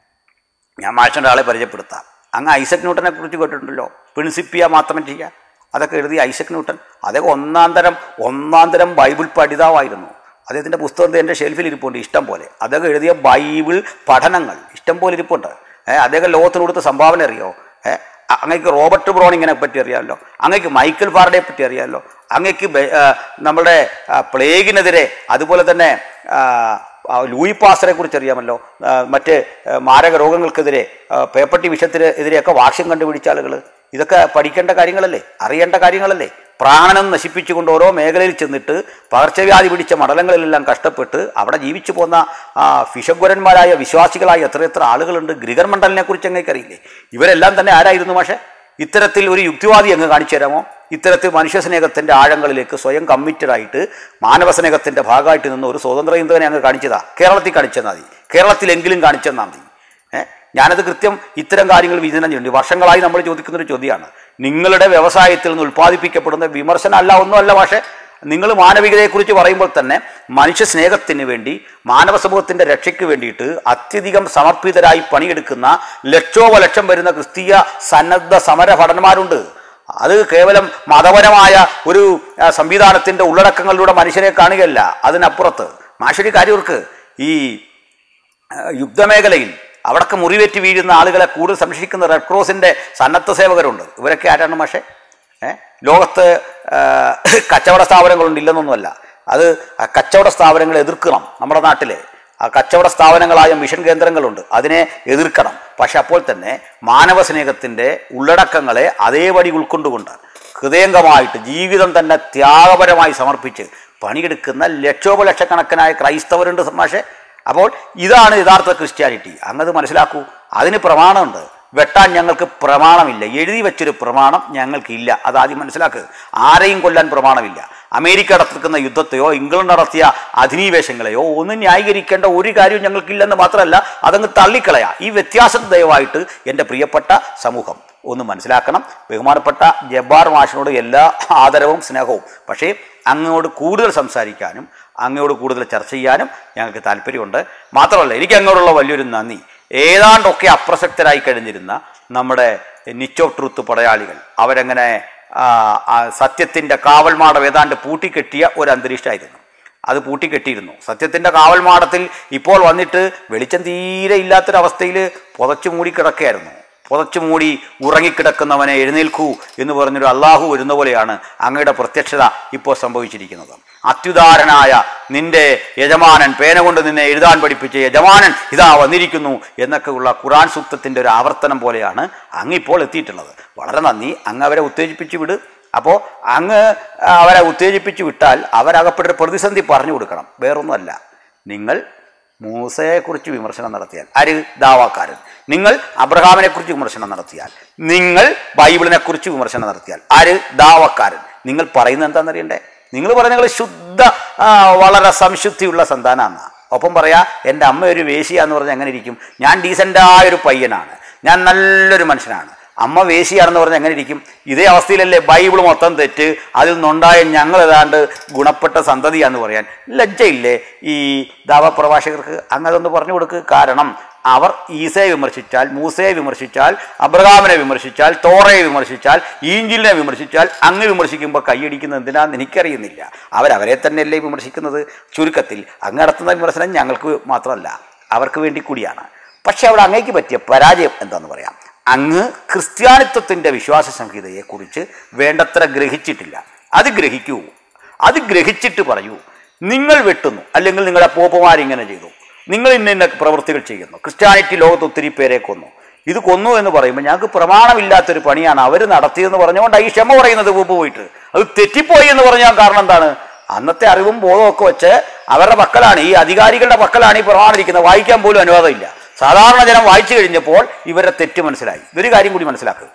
ഞാൻ മാഷിൻ്റെ ആളെ പരിചയപ്പെടുത്താം അങ്ങ് ഐസക് ന്യൂട്ടനെ കുറിച്ച് കേട്ടിട്ടുണ്ടല്ലോ പ്രിൻസിപ്പിയ മാത്തമറ്റിക്ക അതൊക്കെ എഴുതിയ ഐസക് ന്യൂട്ടൻ അദ്ദേഹം ഒന്നാം തരം ഒന്നാം തരം ബൈബിൾ പഠിതാവായിരുന്നു അദ്ദേഹത്തിൻ്റെ പുസ്തകം എൻ്റെ ഷെൽഫിൽ ഇരിപ്പുണ്ട് ഇഷ്ടം പോലെ അദ്ദേഹം എഴുതിയ ബൈബിൾ പഠനങ്ങൾ ഇഷ്ടം പോലെ ഇരിപ്പുണ്ട് ഏഹ് അദ്ദേഹം ലോകത്തിന് കൊടുത്ത സംഭാവന അറിയോ ഏഹ് അങ്ങേക്ക് റോബർട്ട് ബ്രോണിങ്ങിനെ പറ്റി അറിയാമല്ലോ അങ്ങേക്ക് മൈക്കിൾ ഫാർഡയെ പറ്റി അറിയാമല്ലോ അങ്ങേക്ക് ബെ- ആ, നമ്മുടെ ആ, പ്ലേഗിനെതിരെ അതുപോലെ തന്നെ ആ, ആ, ലൂയി പാസ്റ്ററെ കുറിച്ച് അറിയാമല്ലോ ആ, മറ്റ് ആ, മാരക രോഗങ്ങൾക്കെതിരെ ആ, പേപ്പട്ടി വിഷത്തിന് എതിരെയൊക്കെ വാക്യം കണ്ടുപിടിച്ച ആളുകൾ ഇതൊക്കെ പഠിക്കേണ്ട കാര്യങ്ങളല്ലേ അറിയേണ്ട കാര്യങ്ങളല്ലേ പ്രാണനം നശിപ്പിച്ചുകൊണ്ട് ഓരോ മേഖലയിൽ ചെന്നിട്ട് പകർച്ചവ്യാധി പിടിച്ച മണ്ഡലങ്ങളിലെല്ലാം കഷ്ടപ്പെട്ട് അവിടെ ജീവിച്ചു പോന്ന ആ, ഫിഷഗ്വരന്മാരായ വിശ്വാസികളായ എത്ര എത്ര ആളുകളുണ്ട് ഗ്രിഗർ മണ്ഡലിനെ കുറിച്ച് അങ്ങേക്ക് അറിയില്ലേ ഇവരെല്ലാം തന്നെ ആരായിരുന്നു പക്ഷേ ഇത്തരത്തിൽ ഒരു യുക്തിവാദി അങ്ങ് കാണിച്ചു തരാമോ ഇത്തരത്തിൽ മനുഷ്യസ്നേഹത്തിൻ്റെ ആഴങ്ങളിലേക്ക് സ്വയം കമ്മിറ്റഡ് ആയിട്ട് മാനവസ്നേഹത്തിൻ്റെ ഭാഗമായിട്ട് നിന്ന് ഒരു സ്വതന്ത്ര ചിന്തകനെ അങ്ങ് കാണിച്ചതാ കേരളത്തിൽ കാണിച്ചെന്നാൽ മതി കേരളത്തിലെങ്കിലും കാണിച്ചെന്നാൽ മതി ഏ ഞാനത് കൃത്യം ഇത്തരം കാര്യങ്ങൾ വിചിന്തനം ചെയ്യുന്നുണ്ട് വർഷങ്ങളായി നമ്മൾ ചോദിക്കുന്ന ഒരു ചോദ്യമാണ് നിങ്ങളുടെ വ്യവസായത്തിൽ നിന്ന് ഉൽപ്പാദിപ്പിക്കപ്പെടുന്ന വിമർശനം അല്ല ഒന്നുമല്ല പക്ഷേ നിങ്ങൾ മാനവികതയെക്കുറിച്ച് പറയുമ്പോൾ തന്നെ മനുഷ്യ സ്നേഹത്തിന് വേണ്ടി മാനവ സമൂഹത്തിന്റെ രക്ഷയ്ക്ക് വേണ്ടിയിട്ട് അത്യധികം സമർപ്പിതരായി പണിയെടുക്കുന്ന ലക്ഷോപലക്ഷം വരുന്ന ക്രിസ്തീയ സന്നദ്ധ സമര ഭടന്മാരുണ്ട് അത് കേവലം മതപരമായ ഒരു ആ, സംവിധാനത്തിന്റെ ഉള്ളടക്കങ്ങളിലൂടെ മനുഷ്യനെ കാണുകയല്ല അതിനപ്പുറത്ത് മാഷൊരു കാര്യം ഓർക്ക് ഈ ആ, യുദ്ധമേഖലയിൽ അവിടൊക്കെ മുറിവേറ്റ് വീഴുന്ന ആളുകളെ കൂടുതൽ സംരക്ഷിക്കുന്ന റെഡ് ക്രോസിന്റെ സന്നദ്ധ സേവകരുണ്ട് ഇവരൊക്കെ ആരാണ് മാഷെ ഏ ലോകത്ത് ആ, കച്ചവട സ്ഥാപനങ്ങളുണ്ട് ഇല്ലെന്നൊന്നുമല്ല അത് ആ കച്ചവട സ്ഥാപനങ്ങളെ എതിർക്കണം നമ്മുടെ നാട്ടിലെ ആ കച്ചവട സ്ഥാപനങ്ങളായ മിഷൻ കേന്ദ്രങ്ങളുണ്ട് അതിനെ എതിർക്കണം പക്ഷെ അപ്പോൾ തന്നെ മാനവ സ്നേഹത്തിൻ്റെ ഉള്ളടക്കങ്ങളെ അതേപടി ഉൾക്കൊണ്ടുകൊണ്ട് ഹൃദയംഗമായിട്ട് ജീവിതം തന്നെ ത്യാഗപരമായി സമർപ്പിച്ച് പണിയെടുക്കുന്ന ലക്ഷോപലക്ഷക്കണക്കിനായ ക്രൈസ്തവരുണ്ട് മാഷെ അപ്പോൾ ഇതാണ് യഥാർത്ഥ ക്രിസ്ത്യാനിറ്റി അങ്ങത് മനസ്സിലാക്കൂ അതിന് പ്രമാണമുണ്ട് വെട്ടാൻ ഞങ്ങൾക്ക് പ്രമാണമില്ല എഴുതി വെച്ചൊരു പ്രമാണം ഞങ്ങൾക്കില്ല അത് ആദ്യം മനസ്സിലാക്കുക ആരെയും കൊല്ലാൻ പ്രമാണമില്ല അമേരിക്ക നടത്തുന്ന യുദ്ധത്തെയോ ഇംഗ്ലണ്ട് നടത്തിയ അധിനിവേശങ്ങളെയോ ഒന്നും ന്യായീകരിക്കേണ്ട ഒരു കാര്യവും ഞങ്ങൾക്കില്ലെന്ന് മാത്രമല്ല അതങ്ങ് തള്ളിക്കളയാ ഈ വ്യത്യാസം ദയവായിട്ട് എൻ്റെ പ്രിയപ്പെട്ട സമൂഹം ഒന്ന് മനസ്സിലാക്കണം ബഹുമാനപ്പെട്ട ജബ്ബാർ മാഷിനോട് എല്ലാ ആദരവും സ്നേഹവും പക്ഷേ അങ്ങോട് കൂടുതൽ സംസാരിക്കാനും അങ്ങയോട് കൂടുതൽ ചർച്ച ചെയ്യാനും ഞങ്ങൾക്ക് താല്പര്യമുണ്ട് മാത്രമല്ല എനിക്ക് അങ്ങോട്ടുള്ള വലിയൊരു നന്ദി ഏതാണ്ടൊക്കെ അപ്രസക്തരായി കഴിഞ്ഞിരുന്ന നമ്മുടെ നിച്ച് ഓഫ് ട്രൂത്ത് പടയാളികൾ അവരങ്ങനെ ആ, ആ സത്യത്തിൻ്റെ കാവൽമാടം ഏതാണ്ട് പൂട്ടിക്കെട്ടിയ ഒരു അന്തരീക്ഷമായിരുന്നു അത് പൂട്ടിക്കെട്ടിയിരുന്നു സത്യത്തിൻ്റെ കാവൽമാടത്തിൽ ഇപ്പോൾ വന്നിട്ട് വെളിച്ചം തീരെ ഇല്ലാത്തൊരവസ്ഥയിൽ പുതച്ചു മൂടി കിടക്കുകയായിരുന്നു പുതച്ചു മൂടി ഉറങ്ങിക്കിടക്കുന്നവനെ എഴുന്നേൽക്കൂ എന്ന് പറഞ്ഞൊരു അള്ളാഹു വരുന്ന പോലെയാണ് അങ്ങയുടെ പ്രത്യക്ഷത ഇപ്പോൾ സംഭവിച്ചിരിക്കുന്നത് അത്യുദാരനായ നിന്റെ യജമാനൻ പേന കൊണ്ട് നിന്നെ എഴുതാൻ പഠിപ്പിച്ച യജമാനൻ ഇതാ വന്നിരിക്കുന്നു എന്നൊക്കെ ഉള്ള ഖുറാൻ സൂക്തത്തിൻ്റെ ഒരു ആവർത്തനം പോലെയാണ് അങ്ങ് ഇപ്പോൾ എത്തിയിട്ടുള്ളത് വളരെ നന്ദി അങ്ങ് അവരെ ഉത്തേജിപ്പിച്ച് വിട് അപ്പോൾ അങ്ങ് അവരെ ഉത്തേജിപ്പിച്ച് വിട്ടാൽ അവരകപ്പെട്ടൊരു പ്രതിസന്ധി പറഞ്ഞു കൊടുക്കണം വേറൊന്നുമല്ല നിങ്ങൾ മൂസയെക്കുറിച്ച് വിമർശനം നടത്തിയാൽ ആര് ദാവാക്കാരൻ നിങ്ങൾ അബ്രഹാമിനെക്കുറിച്ച് വിമർശനം നടത്തിയാൽ നിങ്ങൾ ബൈബിളിനെക്കുറിച്ച് വിമർശനം നടത്തിയാൽ ആര് ദാവക്കാരൻ നിങ്ങൾ പറയുന്നത് എന്താണെന്നറിയണ്ടേ നിങ്ങൾ പറയുന്നത് നിങ്ങൾ ശുദ്ധ ആ, വളരെ സംശുദ്ധിയുള്ള സന്താനമാണ് ഒപ്പം പറയാ എൻ്റെ അമ്മ ഒരു വേശിയാന്ന് പറഞ്ഞാൽ എങ്ങനെ ഇരിക്കും ഞാൻ ഡീസൻ്റായ ഒരു പയ്യനാണ് ഞാൻ നല്ലൊരു മനുഷ്യനാണ് അമ്മ വേശിയാണെന്ന് പറഞ്ഞാൽ എങ്ങനെ ഇരിക്കും ഇതേ അവസ്ഥയിലല്ലേ ബൈബിൾ മൊത്തം തെറ്റ് അതിൽ നിന്നുണ്ടായ ഞങ്ങൾ ഏതാണ്ട് ഗുണപ്പെട്ട സന്തതിയാന്ന് പറയാൻ ലജ്ജയില്ലേ ഈ ദാവപ്രഭാഷകർക്ക് അങ്ങതൊന്ന് പറഞ്ഞു കൊടുക്ക് കാരണം അവർ ഈസയെ വിമർശിച്ചാൽ മൂസയെ വിമർശിച്ചാൽ അബ്രഹാമിനെ വിമർശിച്ചാൽ തോറയെ വിമർശിച്ചാൽ ഈഞ്ചിലിനെ വിമർശിച്ചാൽ അങ്ങ് വിമർശിക്കുമ്പോൾ കൈയടിക്കുന്നത് എന്തിനാന്ന് എനിക്കറിയുന്നില്ല അവരവരെ തന്നെയല്ലേ വിമർശിക്കുന്നത് ചുരുക്കത്തിൽ അങ്ങ് നടത്തുന്ന വിമർശനം ഞങ്ങൾക്ക് മാത്രമല്ല അവർക്ക് വേണ്ടി കൂടിയാണ് പക്ഷെ അവിടെ അങ്ങേക്ക് പറ്റിയ പരാജയം എന്താന്ന് പറയാം അങ്ങ് ക്രിസ്ത്യാനിത്വത്തിൻ്റെ വിശ്വാസ സംഹിതയെക്കുറിച്ച് വേണ്ടത്ര ഗ്രഹിച്ചിട്ടില്ല അത് ഗ്രഹിക്കൂ അത് ഗ്രഹിച്ചിട്ട് പറയൂ നിങ്ങൾ വെട്ടുന്നു അല്ലെങ്കിൽ നിങ്ങളുടെ പോപ്പമാരിങ്ങനെ ചെയ്തു നിങ്ങൾ ഇന്ന ഇന്ന പ്രവൃത്തികൾ ചെയ്യുന്നു ക്രിസ്ത്യാനിറ്റി ലോകത്ത് ഒത്തിരി പേരെ കൊന്നു ഇത് കൊന്നു എന്ന് പറയുമ്പോൾ ഞങ്ങൾക്ക് പ്രമാണമില്ലാത്തൊരു പണിയാണ് അവർ നടത്തിയതെന്ന് പറഞ്ഞുകൊണ്ടാണ് ഈ ക്ഷമ പറയുന്നത് പൂപ്പ് പോയിട്ട് അത് തെറ്റിപ്പോയി എന്ന് പറഞ്ഞാൽ കാരണം എന്താണ് അന്നത്തെ അറിവും ബോധവും ഒക്കെ വെച്ച് അവരുടെ പക്കലാണ് ഈ അധികാരികളുടെ പക്കലാണ് ഈ പ്രമാണം ഇരിക്കുന്നത് വായിക്കാൻ പോലും അനുവാദമില്ല സാധാരണ ജനം വായിച്ചു കഴിഞ്ഞപ്പോൾ ഇവരുടെ തെറ്റ് മനസ്സിലായി ഇതൊരു കാര്യം കൂടി മനസ്സിലാക്കുക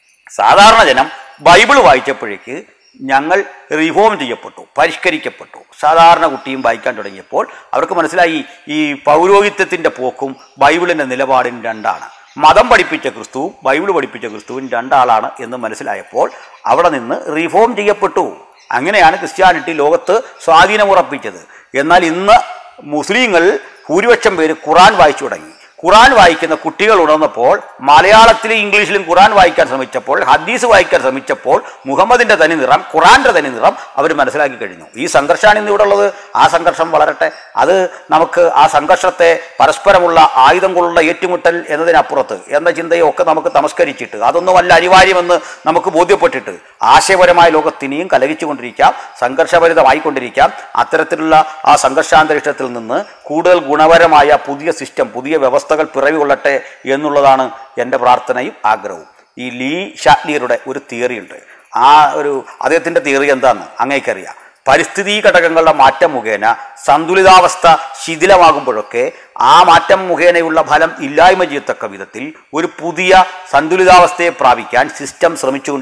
സാധാരണ ജനം ബൈബിൾ വായിച്ചപ്പോഴേക്ക് ഞങ്ങൾ റിഫോം ചെയ്യപ്പെട്ടു പരിഷ്കരിക്കപ്പെട്ടു സാധാരണ കുട്ടിയും വായിക്കാൻ തുടങ്ങിയപ്പോൾ അവർക്ക് മനസ്സിലായി ഈ പൗരോഹിത്യത്തിൻ്റെ പോക്കും ബൈബിളിൻ്റെ നിലപാടും രണ്ടാണ് മതം പഠിപ്പിച്ച ക്രിസ്തുവും ബൈബിൾ പഠിപ്പിച്ച ക്രിസ്തുവും രണ്ടാളാണ് എന്ന് മനസ്സിലായപ്പോൾ അവിടെ നിന്ന് റിഫോം ചെയ്യപ്പെട്ടു അങ്ങനെയാണ് ക്രിസ്ത്യാനിറ്റി ലോകത്ത് സ്വാധീനമുറപ്പിച്ചത് എന്നാൽ ഇന്ന് മുസ്ലിങ്ങൾ ഭൂരിപക്ഷം പേര് ഖുറാൻ വായിച്ചു തുടങ്ങി ഖുറാൻ വായിക്കുന്ന കുട്ടികൾ ഉണർന്നപ്പോൾ മലയാളത്തിലും ഇംഗ്ലീഷിലും ഖുറാൻ വായിക്കാൻ ശ്രമിച്ചപ്പോൾ ഹദീസ് വായിക്കാൻ ശ്രമിച്ചപ്പോൾ മുഹമ്മദിന്റെ തനി നിറം ഖുറാന്റെ തനി നിറം അവർ മനസ്സിലാക്കി കഴിഞ്ഞു ഈ സംഘർഷമാണ് ഇന്ന് ഇവിടെ ഉള്ളത് ആ സംഘർഷം വളരട്ടെ അത് നമുക്ക് ആ സംഘർഷത്തെ പരസ്പരമുള്ള ആയുധം കൊണ്ടുള്ള ഏറ്റുമുട്ടൽ എന്നതിനപ്പുറത്ത് എന്ന ചിന്തയൊക്കെ നമുക്ക് തമസ്കരിച്ചിട്ട് അതൊന്നുമല്ല അനിവാര്യമെന്ന് നമുക്ക് ബോധ്യപ്പെട്ടിട്ട് ആശയപരമായ ലോകത്തിനെയും കലകിച്ചുകൊണ്ടിരിക്കാം സംഘർഷഭരിതമായിക്കൊണ്ടിരിക്കാം അത്തരത്തിലുള്ള ആ സംഘർഷാന്തരീക്ഷത്തിൽ നിന്ന് കൂടുതൽ ഗുണപരമായ പുതിയ സിസ്റ്റം പുതിയ വ്യവസ്ഥകൾ പിറവി കൊള്ളട്ടെ എന്നുള്ളതാണ് എൻ്റെ പ്രാർത്ഥനയും ആഗ്രഹവും ഈ ലീ ഷാറ്റ്ലിയറുടെ ഒരു തിയറിയുണ്ട് ആ ഒരു അദ്ദേഹത്തിൻ്റെ തിയറി എന്താണെന്ന് അങ്ങേക്കറിയാം പരിസ്ഥിതി ഘടകങ്ങളുടെ മാറ്റം മുഖേന സന്തുലിതാവസ്ഥ ശിഥിലമാകുമ്പോഴൊക്കെ ആ മാറ്റം മുഖേനയുള്ള ഫലം ഇല്ലായ്മ ചെയ്യത്തക്ക വിധത്തിൽ ഒരു പുതിയ സന്തുലിതാവസ്ഥയെ പ്രാപിക്കാൻ സിസ്റ്റം ശ്രമിച്ചുകൊണ്ടിരിക്കും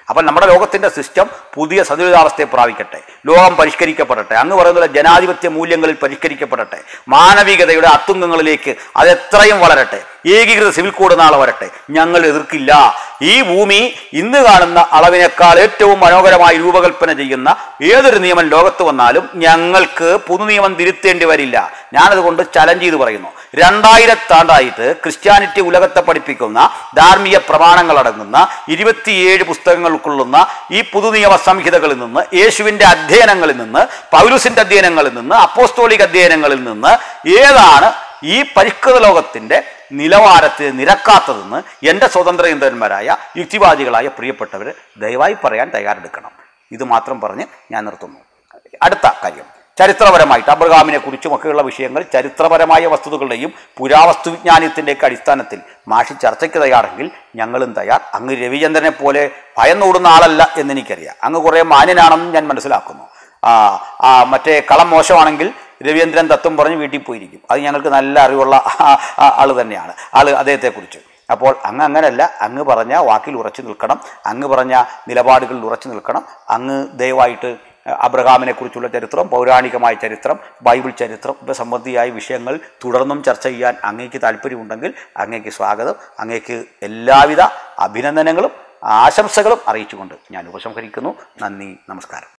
അപ്പം നമ്മുടെ ലോകത്തിൻ്റെ സിസ്റ്റം പുതിയ സന്തുലിതാവസ്ഥയെ പ്രാപിക്കട്ടെ ലോകം പരിഷ്കരിക്കപ്പെടട്ടെ അങ്ങ് പറയുന്ന ജനാധിപത്യ മൂല്യങ്ങളിൽ പരിഷ്കരിക്കപ്പെടട്ടെ മാനവികതയുടെ അത്തുങ്കങ്ങളിലേക്ക് അതെത്രയും വളരട്ടെ ഏകീകൃത സിവിൽ കോഡ് നാളെ വരട്ടെ ഞങ്ങൾ എതിർക്കില്ല ഈ ഭൂമി ഇന്ന് കാണുന്ന അളവിനേക്കാൾ ഏറ്റവും മനോഹരമായി രൂപകൽപ്പന ചെയ്യുന്ന ഏതൊരു നിയമം ലോകത്ത് വന്നാലും ഞങ്ങൾക്ക് പുതുനിയമം തിരുത്തേണ്ടി വരില്ല ഞാനതുകൊണ്ട് ചലഞ്ച് ചെയ്ത് പറയുന്നു രണ്ടായിരത്താണ്ടായിട്ട് ക്രിസ്ത്യാനിറ്റി ഉലകത്തെ പഠിപ്പിക്കുന്ന ധാർമ്മിക പ്രമാണങ്ങളടങ്ങുന്ന ഇരുപത്തിയേഴ് പുസ്തകങ്ങൾ ഉൾക്കൊള്ളുന്ന ഈ പുതുനിയമ സംഹിതകളിൽ നിന്ന് യേശുവിൻ്റെ അധ്യയനങ്ങളിൽ നിന്ന് പൗലുസിൻ്റെ അധ്യയനങ്ങളിൽ നിന്ന് അപ്പോസ്തോലിക് അധ്യയനങ്ങളിൽ നിന്ന് ഏതാണ് ഈ പരിഷ്കൃത ലോകത്തിൻ്റെ നിലവാരത്തിൽ നിരക്കാത്തതെന്ന് എൻ്റെ സ്വതന്ത്ര ചിന്തകന്മാരായ യുക്തിവാദികളായ പ്രിയപ്പെട്ടവർ ദയവായി പറയാൻ തയ്യാറെടുക്കണം ഇത് മാത്രം പറഞ്ഞ് ഞാൻ നിർത്തുന്നു അടുത്ത കാര്യം ചരിത്രപരമായിട്ട് അബ്രഹാമിനെ കുറിച്ചുമൊക്കെയുള്ള വിഷയങ്ങൾ ചരിത്രപരമായ വസ്തുതകളുടെയും പുരാവസ്തു വിജ്ഞാനത്തിൻ്റെയൊക്കെ അടിസ്ഥാനത്തിൽ മാഷി ചർച്ചയ്ക്ക് തയ്യാറെങ്കിൽ ഞങ്ങളും തയ്യാർ അങ്ങ് രവിചന്ദ്രനെ പോലെ ഭയന്നോടുന്ന ആളല്ല എന്നെനിക്കറിയാം അങ്ങ് കുറേ മാന്യനാണെന്ന് ഞാൻ മനസ്സിലാക്കുന്നു ആ, ആ, മറ്റേ കളം മോശമാണെങ്കിൽ രവീന്ദ്രൻ തത്വം പറഞ്ഞ് വീട്ടിൽ പോയിരിക്കും അത് ഞങ്ങൾക്ക് നല്ല അറിവുള്ള ആ- ആ- ആള് തന്നെയാണ് ആള് അദ്ദേഹത്തെക്കുറിച്ച് അപ്പോൾ അങ്ങ് അങ്ങനല്ല അങ്ങ് പറഞ്ഞ വാക്കിൽ ഉറച്ചു നിൽക്കണം അങ്ങ് പറഞ്ഞ നിലപാടുകളിൽ ഉറച്ചു നിൽക്കണം അങ്ങ് ദയവായിട്ട് അബ്രഹാമിനെ കുറിച്ചുള്ള ചരിത്രം പൗരാണികമായ ചരിത്രം ബൈബിൾ ചരിത്രം ഇവ സംബന്ധിയായ വിഷയങ്ങൾ തുടർന്നും ചർച്ച ചെയ്യാൻ അങ്ങേക്ക് താല്പര്യമുണ്ടെങ്കിൽ അങ്ങേക്ക് സ്വാഗതം അങ്ങേക്ക് എല്ലാവിധ അഭിനന്ദനങ്ങളും ആശംസകളും അറിയിച്ചുകൊണ്ട് ഞാൻ ഉപസംഹരിക്കുന്നു നന്ദി നമസ്കാരം